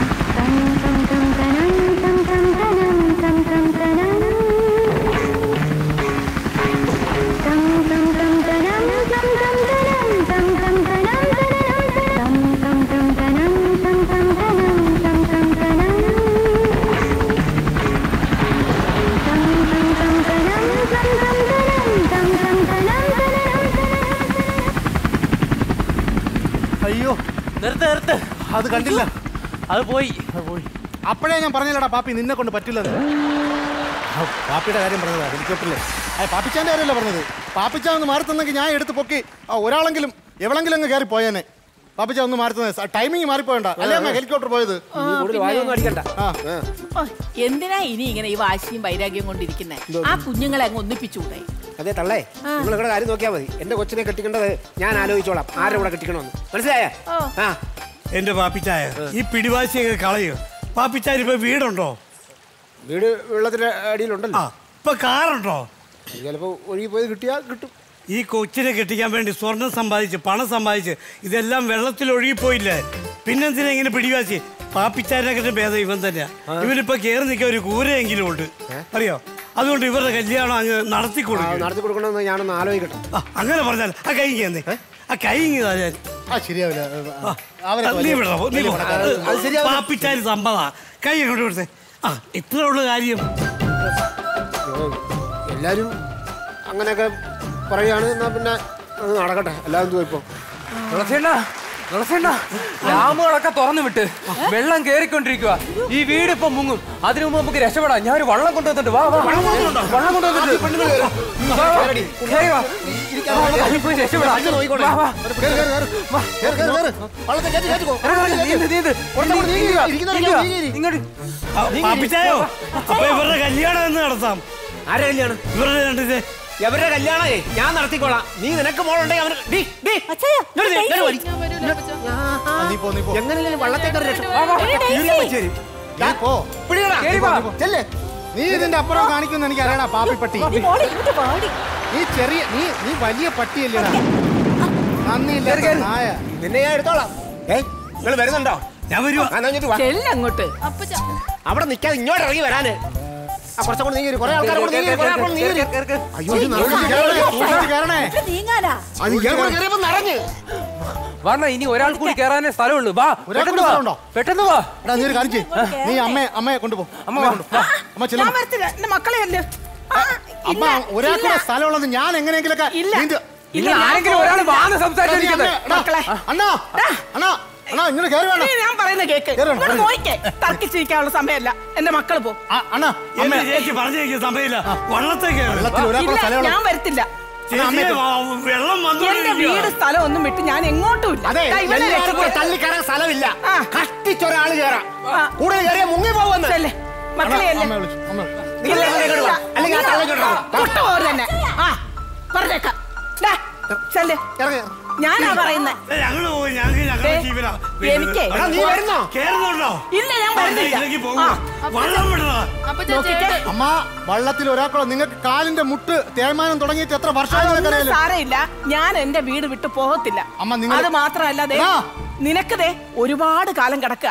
അയ്യോ നിർത്ത് നിർത്ത് അത് കണ്ടില്ല അത് പോയി പോയി അപ്പോഴേ ഞാൻ പറഞ്ഞില്ലടാ പാപ്പി നിന്നെ കൊണ്ട് പറ്റില്ലെന്ന് ആ, പാപ്പിയുടെ കാര്യം പറഞ്ഞതാ ഹെലികോപ്റ്ററിലെ ആ പാപ്പിച്ചാന്റെ കാര്യമല്ല പറഞ്ഞത് പാപ്പിച്ച ഒന്ന് മാറി തന്നെങ്കിൽ ഞാൻ എടുത്ത് പൊക്കി ആ, ഒരാളെങ്കിലും എവളെങ്കിലും അങ്ങ് കയറി പോയേനെ പാപ്പിച്ച ഒന്ന് മാറി തന്നെ ടൈമിങ് മാറിപ്പോയണ്ട അല്ലേ അമ്മ ഹെലികോപ്റ്റർ പോയത് ആ, കൂടുതൽ വായൊന്നും അടിക്കണ്ട ആ ഓ, എന്തിനാ ഇനി ഇങ്ങനെ ഈ വാശിയും വൈരാഗ്യം കൊണ്ടിരിക്കുന്നേ ആ കുഞ്ഞുങ്ങളെ അങ്ങ് ഒന്നിപ്പിച്ചുകൂടെ അതെ തള്ളേ നിങ്ങൾ നിങ്ങളുടെ കാര്യം നോക്കിയാൽ മതി എന്റെ കൊച്ചിനെ കെട്ടിക്കേണ്ടത് ഞാൻ ആലോചിച്ചോളാം ആരുടെ കൂടെ കെട്ടിക്കണമെന്ന് മനസ്സിലായ ആ എന്റെ പാപ്പിച്ചായ ഈ പിടിവാശിയൊക്കെ കളയൂ പാപ്പിച്ചായ ഇപ്പൊ വീടുണ്ടോ വീട് വെള്ളത്തിന്റെ അടിയിലുണ്ടല്ലോ ഇപ്പൊ കാറുണ്ടോ ചിലപ്പോ ഒഴുകി പോയത് കിട്ടിയാൽ കിട്ടും ഈ കൊച്ചിനെ കെട്ടിക്കാൻ വേണ്ടി സ്വർണം സമ്പാദിച്ച് പണം സമ്പാദിച്ച് ഇതെല്ലാം വെള്ളത്തിൽ ഒഴുകിപ്പോയില്ലേ പിന്നെന്തിനാ ഇങ്ങനെ പിടിവാശി പാപ്പിച്ചാരൊക്കെ ഭേദം ഇവൻ തന്നെയാ ഇവനിപ്പോ കയറി നിൽക്കാൻ ഒരു കൂരയെങ്കിലും ഉണ്ട് അറിയോ അതുകൊണ്ട് ഇവരുടെ കല്യാണം അങ്ങ് നടത്തി കൊടുക്കും നടത്തി കൊടുക്കണമെന്ന് ഞാനൊന്ന് ആലോചിക്കട്ടെ അങ്ങനെ പറഞ്ഞാൽ ആ കൈ ഇങ്ങ് ആ കൈ ഇങ്ങ് താ ഞാൻ ആ ശരിയാവില്ല ആ, നീ വിടറോ നീ പോ. അത് ശരിയാവില്ല. പാപ്പിച്ചാരി സമ്മതാ കൈ അങ്ങോട്ട് കൊടുത്തേ ആ ഇത്രേ ഉള്ളു കാര്യം എല്ലാരും അങ്ങനെയൊക്കെ പറയുകയാണ് എന്നാ പിന്നെ അത് നടക്കട്ടെ എല്ലാവരും എന്തുവാ ഇപ്പൊ തുളസിയണ്ണ തുളസിയണ്ണ ഡാമുകളൊക്കെ തുറന്നു വിട്ട് വെള്ളം കേറിക്കൊണ്ടിരിക്കുക ഈ വീട് ഇപ്പൊ മുങ്ങും അതിനു മുമ്പ് നമുക്ക് രക്ഷപ്പെടാം ഞാൻ ഒരു വള്ളം കൊണ്ടുവന്നിട്ട് വാ വാ വള്ളം കൊണ്ടുവന്നിട്ട് വാ, വാ. കേറി വാ. അതിൽ പോയി രക്ഷപ്പെടാം വാ, വാ. നീന്ത്, നീന്ത്. ഇരിക്കുക. ഇങ്ങോട്ട് ആ, പാപ്പിച്ചായോ അപ്പൊ ഇവരുടെ കല്യാണം എന്ന് നടത്താം ആരെ കല്യാണം ഇവരുടെ രണ്ടിത് എവരുടെ കല്യാണേ ഞാൻ നടത്തിക്കോളാം നീ നിനക്ക് മോളുണ്ടെങ്കിൽ അവന് ഡീ, ഡീ. ഇങ്ങോട്ട് ദേ, ഇങ്ങോട്ട് വാടി. നീ പോ നീ പോ എങ്ങനെയാലും വള്ളത്തേക്ക് ഒരു രക്ഷ വാ, വാ. തീർക്കാൻ പറ്റി വരും. നീ പോ പിടിയെടാ. നീ പോ, നീ പോ. ചെല്ല്. നീ ഇതിന്റെ അപ്പുറം കാണിക്കുന്ന എനിക്ക് അറിയണ പാപ്പിപ്പട്ടി നീ മോളെ ഇങ്ങോട്ട് പാടി നീ ചെറിയ നീ നീ വലിയ പട്ടിയല്ലേടാ നന്ദിയില്ല നായ നിന്നെ ഞാൻ എടുത്തോളാം ഏ നിങ്ങൾ വരുന്നുണ്ടോ ഞാൻ വരുവാ ആ, എന്നാ ഇങ്ങോട്ട് വാ. ചെല്ലങ്ങോട്ട് അവിടെ നിൽക്കാതെ ഇങ്ങോട്ട് ഇറങ്ങി വരാന് ആ കുറച്ചും കൂടി നീങ്ങി കുറെ ആൾക്കാർ കൂടെ നീങ്ങി കുറെ ആൾക്കാർ നീങ്ങി അയ്യോ ഇത് നടന്നിട്ട് കയറണേ, സൂക്ഷിച്ച് കയറണേ ഇത് നീങ്ങാനാ അത് ഇയാൾ കൂടെ കയറിയപ്പോ നിറഞ്ഞ് വരണ ഇനി ഒരാൾ കൂടി കയറാനേ സ്ഥലമുള്ളൂ വാ ഒരാൾ പെട്ടെന്ന് കൂടി വാ സ്ഥലമുണ്ടോ? പെട്ടെന്ന് വാ എടാ നീ ഒരു കാര്യം ചെയ്യ്. നീ അമ്മയെ അമ്മയെ കൊണ്ടുപോ അമ്മ വാ. അമ്മ ചെല്ലു ഞാൻ വരത്തില്ല എന്റെ മക്കളെ അല്ലേ അമ്മ ഒരാൾക്കൂടെ സ്ഥലമുള്ളത് ഞാൻ എങ്ങനെയെങ്കിലൊക്കെ നീന്ത്. നിങ്ങൾ ആരെങ്കിലും ഒരാൾ വാന്ന് സംസാരിച്ചിരിക്കുന്നത് എടാ, അണ്ണാ അണ്ണാ അണ്ണാ ഇങ്ങനെ കയറി വേണം ഞാൻ പറയുന്ന കേക്ക് കേറ് വേണം. ഇങ്ങോട്ട് നോയിക്കേ തർക്കിച്ചിരിക്കാനുള്ള സമയമല്ല എന്റെ മക്കള് പോ അണ്ണാ എന്റെ ചേച്ചി പറഞ്ഞേക്ക് സമയമില്ല വള്ളത്തേക്ക് വെള്ളത്തിൽ ഒരാൾക്കൂടെ ഇല്ല, സ്ഥലമുള്ള ഞാൻ വരത്തില്ല ചേച്ചിയെ വാ, വെള്ളം എന്റെ വീട് വന്നു സ്ഥലം ഒന്നും വിട്ട് ഞാൻ എങ്ങോട്ടും ഇല്ല അതെ ദാ ഇവനെ എല്ലാവരും കൂടെ രക്ഷിക്ക്. തള്ളി കയറാൻ സ്ഥലമില്ല ആ. കഷ്ടിച്ചൊരാള് കയറാം ആ. കൂടുതൽ കയറിയ മുങ്ങി പോകുമെന്ന് ചെല്ല്. മക്കളെ അല്ലേ അമ്മ വിളിച്ചു അമ്മ നിങ്ങൾ ഇങ്ങോട്ട് ഇങ്ങോട്ട് വാ. അല്ലെങ്കിൽ ആ തള്ളി ഇങ്ങോട്ട് വാ. തൊട്ട് പോകരുത് തന്നെ ആ പറഞ്ഞേക്കാം ദാ, ചെല്ല്. ഇറങ്ങ്. ഞാനാ പറയുന്നത് ഞങ്ങള് പോയി ഞങ്ങൾക്ക് ഞങ്ങളുടെ ദേ, ജീവനാ എനിക്ക് എടാ, നീ വരുന്നോ കേറുന്നുണ്ടോ ഇല്ല ഞാൻ വരുന്നില്ല ഇല്ലെങ്കിൽ പോകും ആ, വള്ളം വിടണ നോക്കിക്കേ. അമ്മ വള്ളത്തിൽ ഒരാൾക്കുള്ള നിങ്ങൾക്ക് കാലിന്റെ മുട്ട് തേയ്മാനം തുടങ്ങിയിട്ട് എത്ര വർഷമായി അതൊന്നും നിനക്കറിയാലോ സാരമില്ല ഞാൻ എന്റെ വീട് വിട്ടു പോകത്തില്ല അമ്മ, നിങ്ങൾ- അത് മാത്രമല്ല ദേ, ആ. നിനക്ക് ദേ ഒരുപാട് കാലം കിടക്കുക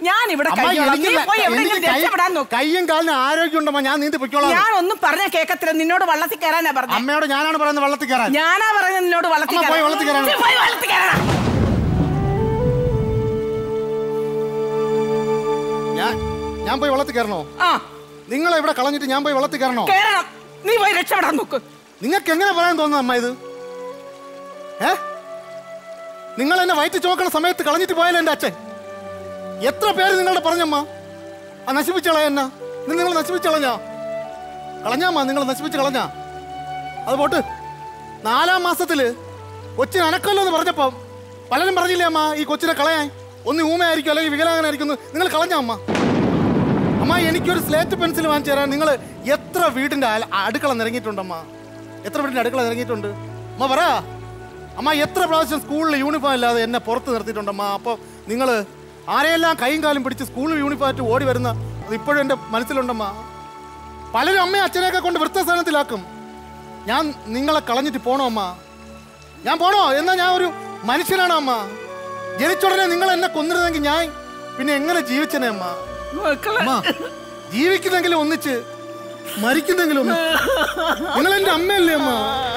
ഞാൻ ഇവിടെ അമ്മ, കഴിഞ്ഞോളാം. എനിക്ക് നീ വ- പോയി എനിക്ക് എവിടെയെങ്കിലും കൈ- രക്ഷപ്പെടാൻ നോക്ക് കയ്യും കാലിനും ആരോഗ്യം ഉണ്ടമ്മ ഞാൻ നീന്തി പൊയ്ക്കോളാം ഞാൻ ഒന്നും പറഞ്ഞ കേക്കത്തില്ല നിന്നോട് വള്ളത്തിൽ കയറാനാ പറഞ്ഞത് അമ്മയോട് ഞാനാണ് പറയുന്നത് വെള്ളത്തിൽ കയറാൻ ഞാനാ പറയുന്നത് നിന്നോട് വള്ളത്തിൽ അമ്മ, പോയി കയറാൻ. വെള്ളത്തിൽ കയറാൻ. നീ പോയി വെള്ളത്തിൽ കയറണം ഞാൻ ഞാൻ പോയി വെള്ളത്തിൽ കയറണോ ആ നിങ്ങളെ ഇവിടെ കളഞ്ഞിട്ട് ഞാൻ പോയി വെള്ളത്തിൽ കയറണോ കയറണം നീ പോയി രക്ഷപ്പെടാൻ നോക്ക് നിങ്ങൾക്ക് എങ്ങനെ പറയാൻ തോന്നുന്നു അമ്മ ഇത് ഏ നിങ്ങൾ എന്നെ വയറ്റ് ചോക്കണ സമയത്ത് കളഞ്ഞിട്ട് പോയാലോ എൻ്റെ അച്ഛൻ എത്ര പേര് നിങ്ങളുടെ പറഞ്ഞമ്മ ആ നശിപ്പിച്ചളയ എന്നാ ഇത് നിങ്ങൾ നശിപ്പിച്ചളഞ്ഞാ കളഞ്ഞാമ്മ നിങ്ങൾ നശിപ്പിച്ച് കളഞ്ഞാ അത് പോട്ട് നാലാം മാസത്തില് കൊച്ചിന് അനക്കല്ലോ എന്ന് പറഞ്ഞപ്പോ പലരും പറഞ്ഞില്ലേ അമ്മ ഈ കൊച്ചിനെ കളയാൻ ഒന്ന് ഊമയായിരിക്കും അല്ലെങ്കിൽ വികലാംഗനായിരിക്കും എന്ന് നിങ്ങൾ കളഞ്ഞ അമ്മ അമ്മ എനിക്കൊരു സ്ലേറ്റ് പെൻസിൽ വാങ്ങിച്ചു തരാൻ നിങ്ങൾ എത്ര വീടിന്റെ അല- അടുക്കള നിരങ്ങിയിട്ടുണ്ടമ്മ എത്ര വീടിന്റെ അടുക്കള നിരങ്ങിയിട്ടുണ്ട് അമ്മ പറ അമ്മ എത്ര പ്രാവശ്യം സ്കൂളിൽ യൂണിഫോം ഇല്ലാതെ എന്നെ പുറത്ത് നിർത്തിയിട്ടുണ്ടമ്മ അപ്പോൾ നിങ്ങൾ ആരെയെല്ലാം കൈയും കാലും പിടിച്ച് സ്കൂളിൽ യൂണിഫോം ആയിട്ട് ഓടി വരുന്ന അത് ഇപ്പോഴും എൻ്റെ മനസ്സിലുണ്ടമ്മ പലരും അമ്മയും അച്ഛനെയൊക്കെ കൊണ്ട് വൃത്തസ്ഥാനത്തിലാക്കും ഞാൻ നിങ്ങളെ കളഞ്ഞിട്ട് പോണോ അമ്മ ഞാൻ പോണോ എന്നാ ഞാൻ ഒരു മനുഷ്യനാണോ അമ്മ ജനിച്ചുടനെ നിങ്ങൾ എന്നെ കൊന്നിരുന്നെങ്കിൽ ഞാൻ പിന്നെ എങ്ങനെ ജീവിച്ചനെ അമ്മ അമ്മ ജീവിക്കുന്നെങ്കിലും ഒന്നിച്ച് മരിക്കുന്നെങ്കിലും ഒന്നിച്ച് നിങ്ങൾ എന്റെ അമ്മയല്ലേ അമ്മ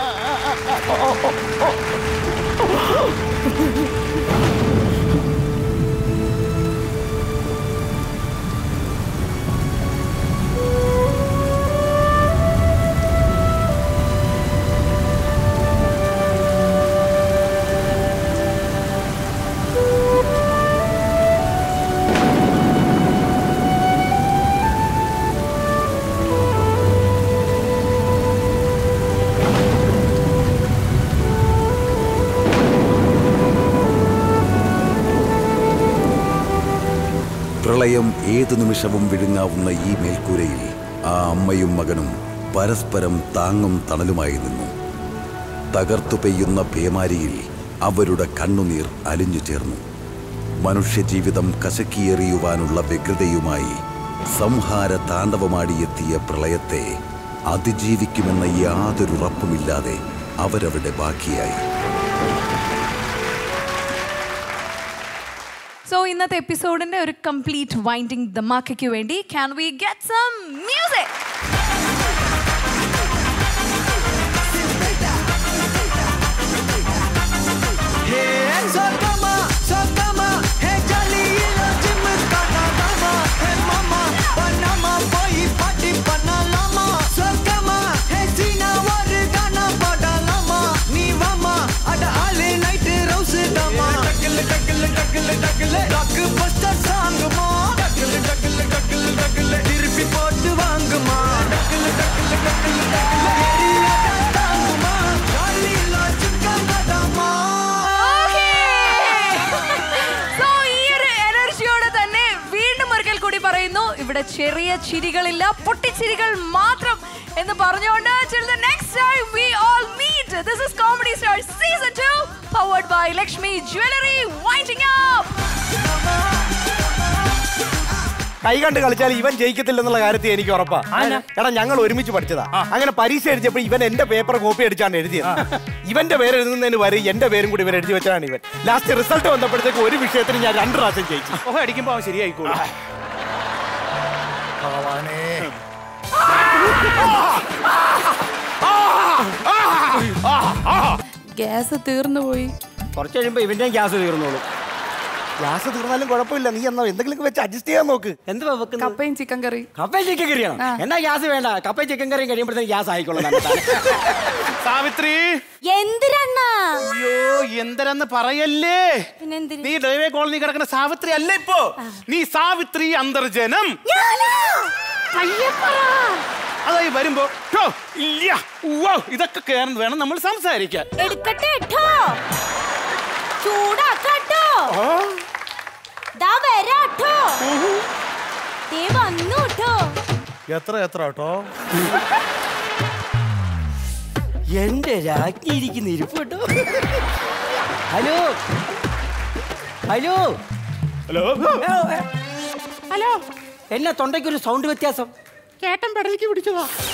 പ്രളയം ഏതു നിമിഷവും വിഴുങ്ങാവുന്ന ഈ മേൽക്കൂരയിൽ ആ അമ്മയും മകനും പരസ്പരം താങ്ങും തണലുമായി നിന്നു തകർത്തു പെയ്യുന്ന പേമാരിയിൽ അവരുടെ കണ്ണുനീർ അലിഞ്ഞു ചേർന്നു മനുഷ്യജീവിതം കശക്കിയെറിയുവാനുള്ള വ്യഗ്രതയുമായി സംഹാര താണ്ഡവമാടിയെത്തിയ പ്രളയത്തെ അതിജീവിക്കുമെന്ന യാതൊരുറപ്പുമില്ലാതെ അവരവിടെ ബാക്കിയായി സോ ഇന്നത്തെ എപ്പിസോഡിന്റെ ഒരു കംപ്ലീറ്റ് വൈൻഡിങ് ദമാക്കയ്ക്ക് വേണ്ടി can we get some music திருப்பி போட்டு வாங்குமா டக்குல டக்குல டக்குல டக்குல எரியாத தாங்குமா ஜாலியில சிக்கன் கதாமா സോ ഈ ഒരു എനർജിയോടെ തന്നെ വീണ്ടും ഒരിക്കൽ കൂടി പറയുന്നു ഇവിടെ ചെറിയ ചിരികളില്ല പൊട്ടിച്ചിരികൾ മാത്രം എന്ന് പറഞ്ഞുകൊണ്ട് till the next time we all meet this is comedy star season 2 powered by lakshmi jewelry winding up കൈ കണ്ട് കളിച്ചാൽ ഇവൻ ജയിക്കത്തില്ലെന്നുള്ള കാര്യത്തിൽ എനിക്ക് ഉറപ്പാ എടാ ഞങ്ങൾ ഒരുമിച്ച് പഠിച്ചതാ അങ്ങനെ പരീക്ഷ എഴുതിയപ്പോൾ ഇവൻ എന്റെ പേപ്പർ കോപ്പി അടിച്ചാണ് എഴുതിയത് ഇവന്റെ പേര് എഴുതുന്നതിന് വരെ എന്റെ പേരും കൂടി ഇവൻ എഴുതി വെച്ചാണ് ഇവൻ ലാസ്റ്റ് റിസൾട്ട് വന്നപ്പോഴത്തേക്ക് ഒരു വിഷയത്തിന് ഞാൻ രണ്ട് പ്രാവശ്യം ജയിച്ചു ഓഹോ അടിക്കുമ്പോ അവൻ ശരിയായിക്കോളും ഗ്യാസ് തീർന്നു പോയി കുറച്ച് കഴിയുമ്പോ ഇവന്റെയും ഗ്യാസ് തീർന്നോളൂ ഗ്യാസ് തീർന്നാലും കുഴപ്പമില്ല നീ എന്നാ എന്തെങ്കിലും വെച്ച് അഡ്ജസ്റ്റ് ചെയ്യാൻ നോക്ക് എന്ത് കപ്പയും ചിക്കൻ കറി കപ്പയും ചിക്കൻ കറിയാണോ എന്നാ ഗ്യാസ് വേണ്ട കപ്പയും ചിക്കൻ കറിയും കഴിയുമ്പോഴത്തേക്ക് ഗ്യാസ് ആയിക്കോളാം സാവിത്രി എന്തിരണ്ണ അയ്യോ എന്തരെന്ന് പറയല്ലേ നീ ഡ്രൈവേ കോളനി കിടക്കുന്ന സാവിത്രി അല്ല ഇപ്പോ നീ സാവിത്രി അന്തർജനം അതായി വരുമ്പോ ട്ടോ, ഇല്ല ഉവ്വ, ഇതൊക്കെ കേറന്ന് വേണം നമ്മൾ സംസാരിക്കാൻ എടുക്കട്ടെ കേട്ടോ ചൂടാക്കാട്ടോ ദാ വരാട്ടോ ദേ വന്നു കേട്ടോ എത്ര എത്ര കേട്ടോ എന്റെ രാജ്ഞി ഇരിക്കുന്ന ഇരിപ്പ് കേട്ടോ ഹലോ ഹലോ ഹലോ ഹലോ എന്നാ തൊണ്ടയ്ക്ക് ഒരു സൗണ്ട് വ്യത്യാസം ചേട്ടൻ പിടലിക്ക് പിടിച്ചതാ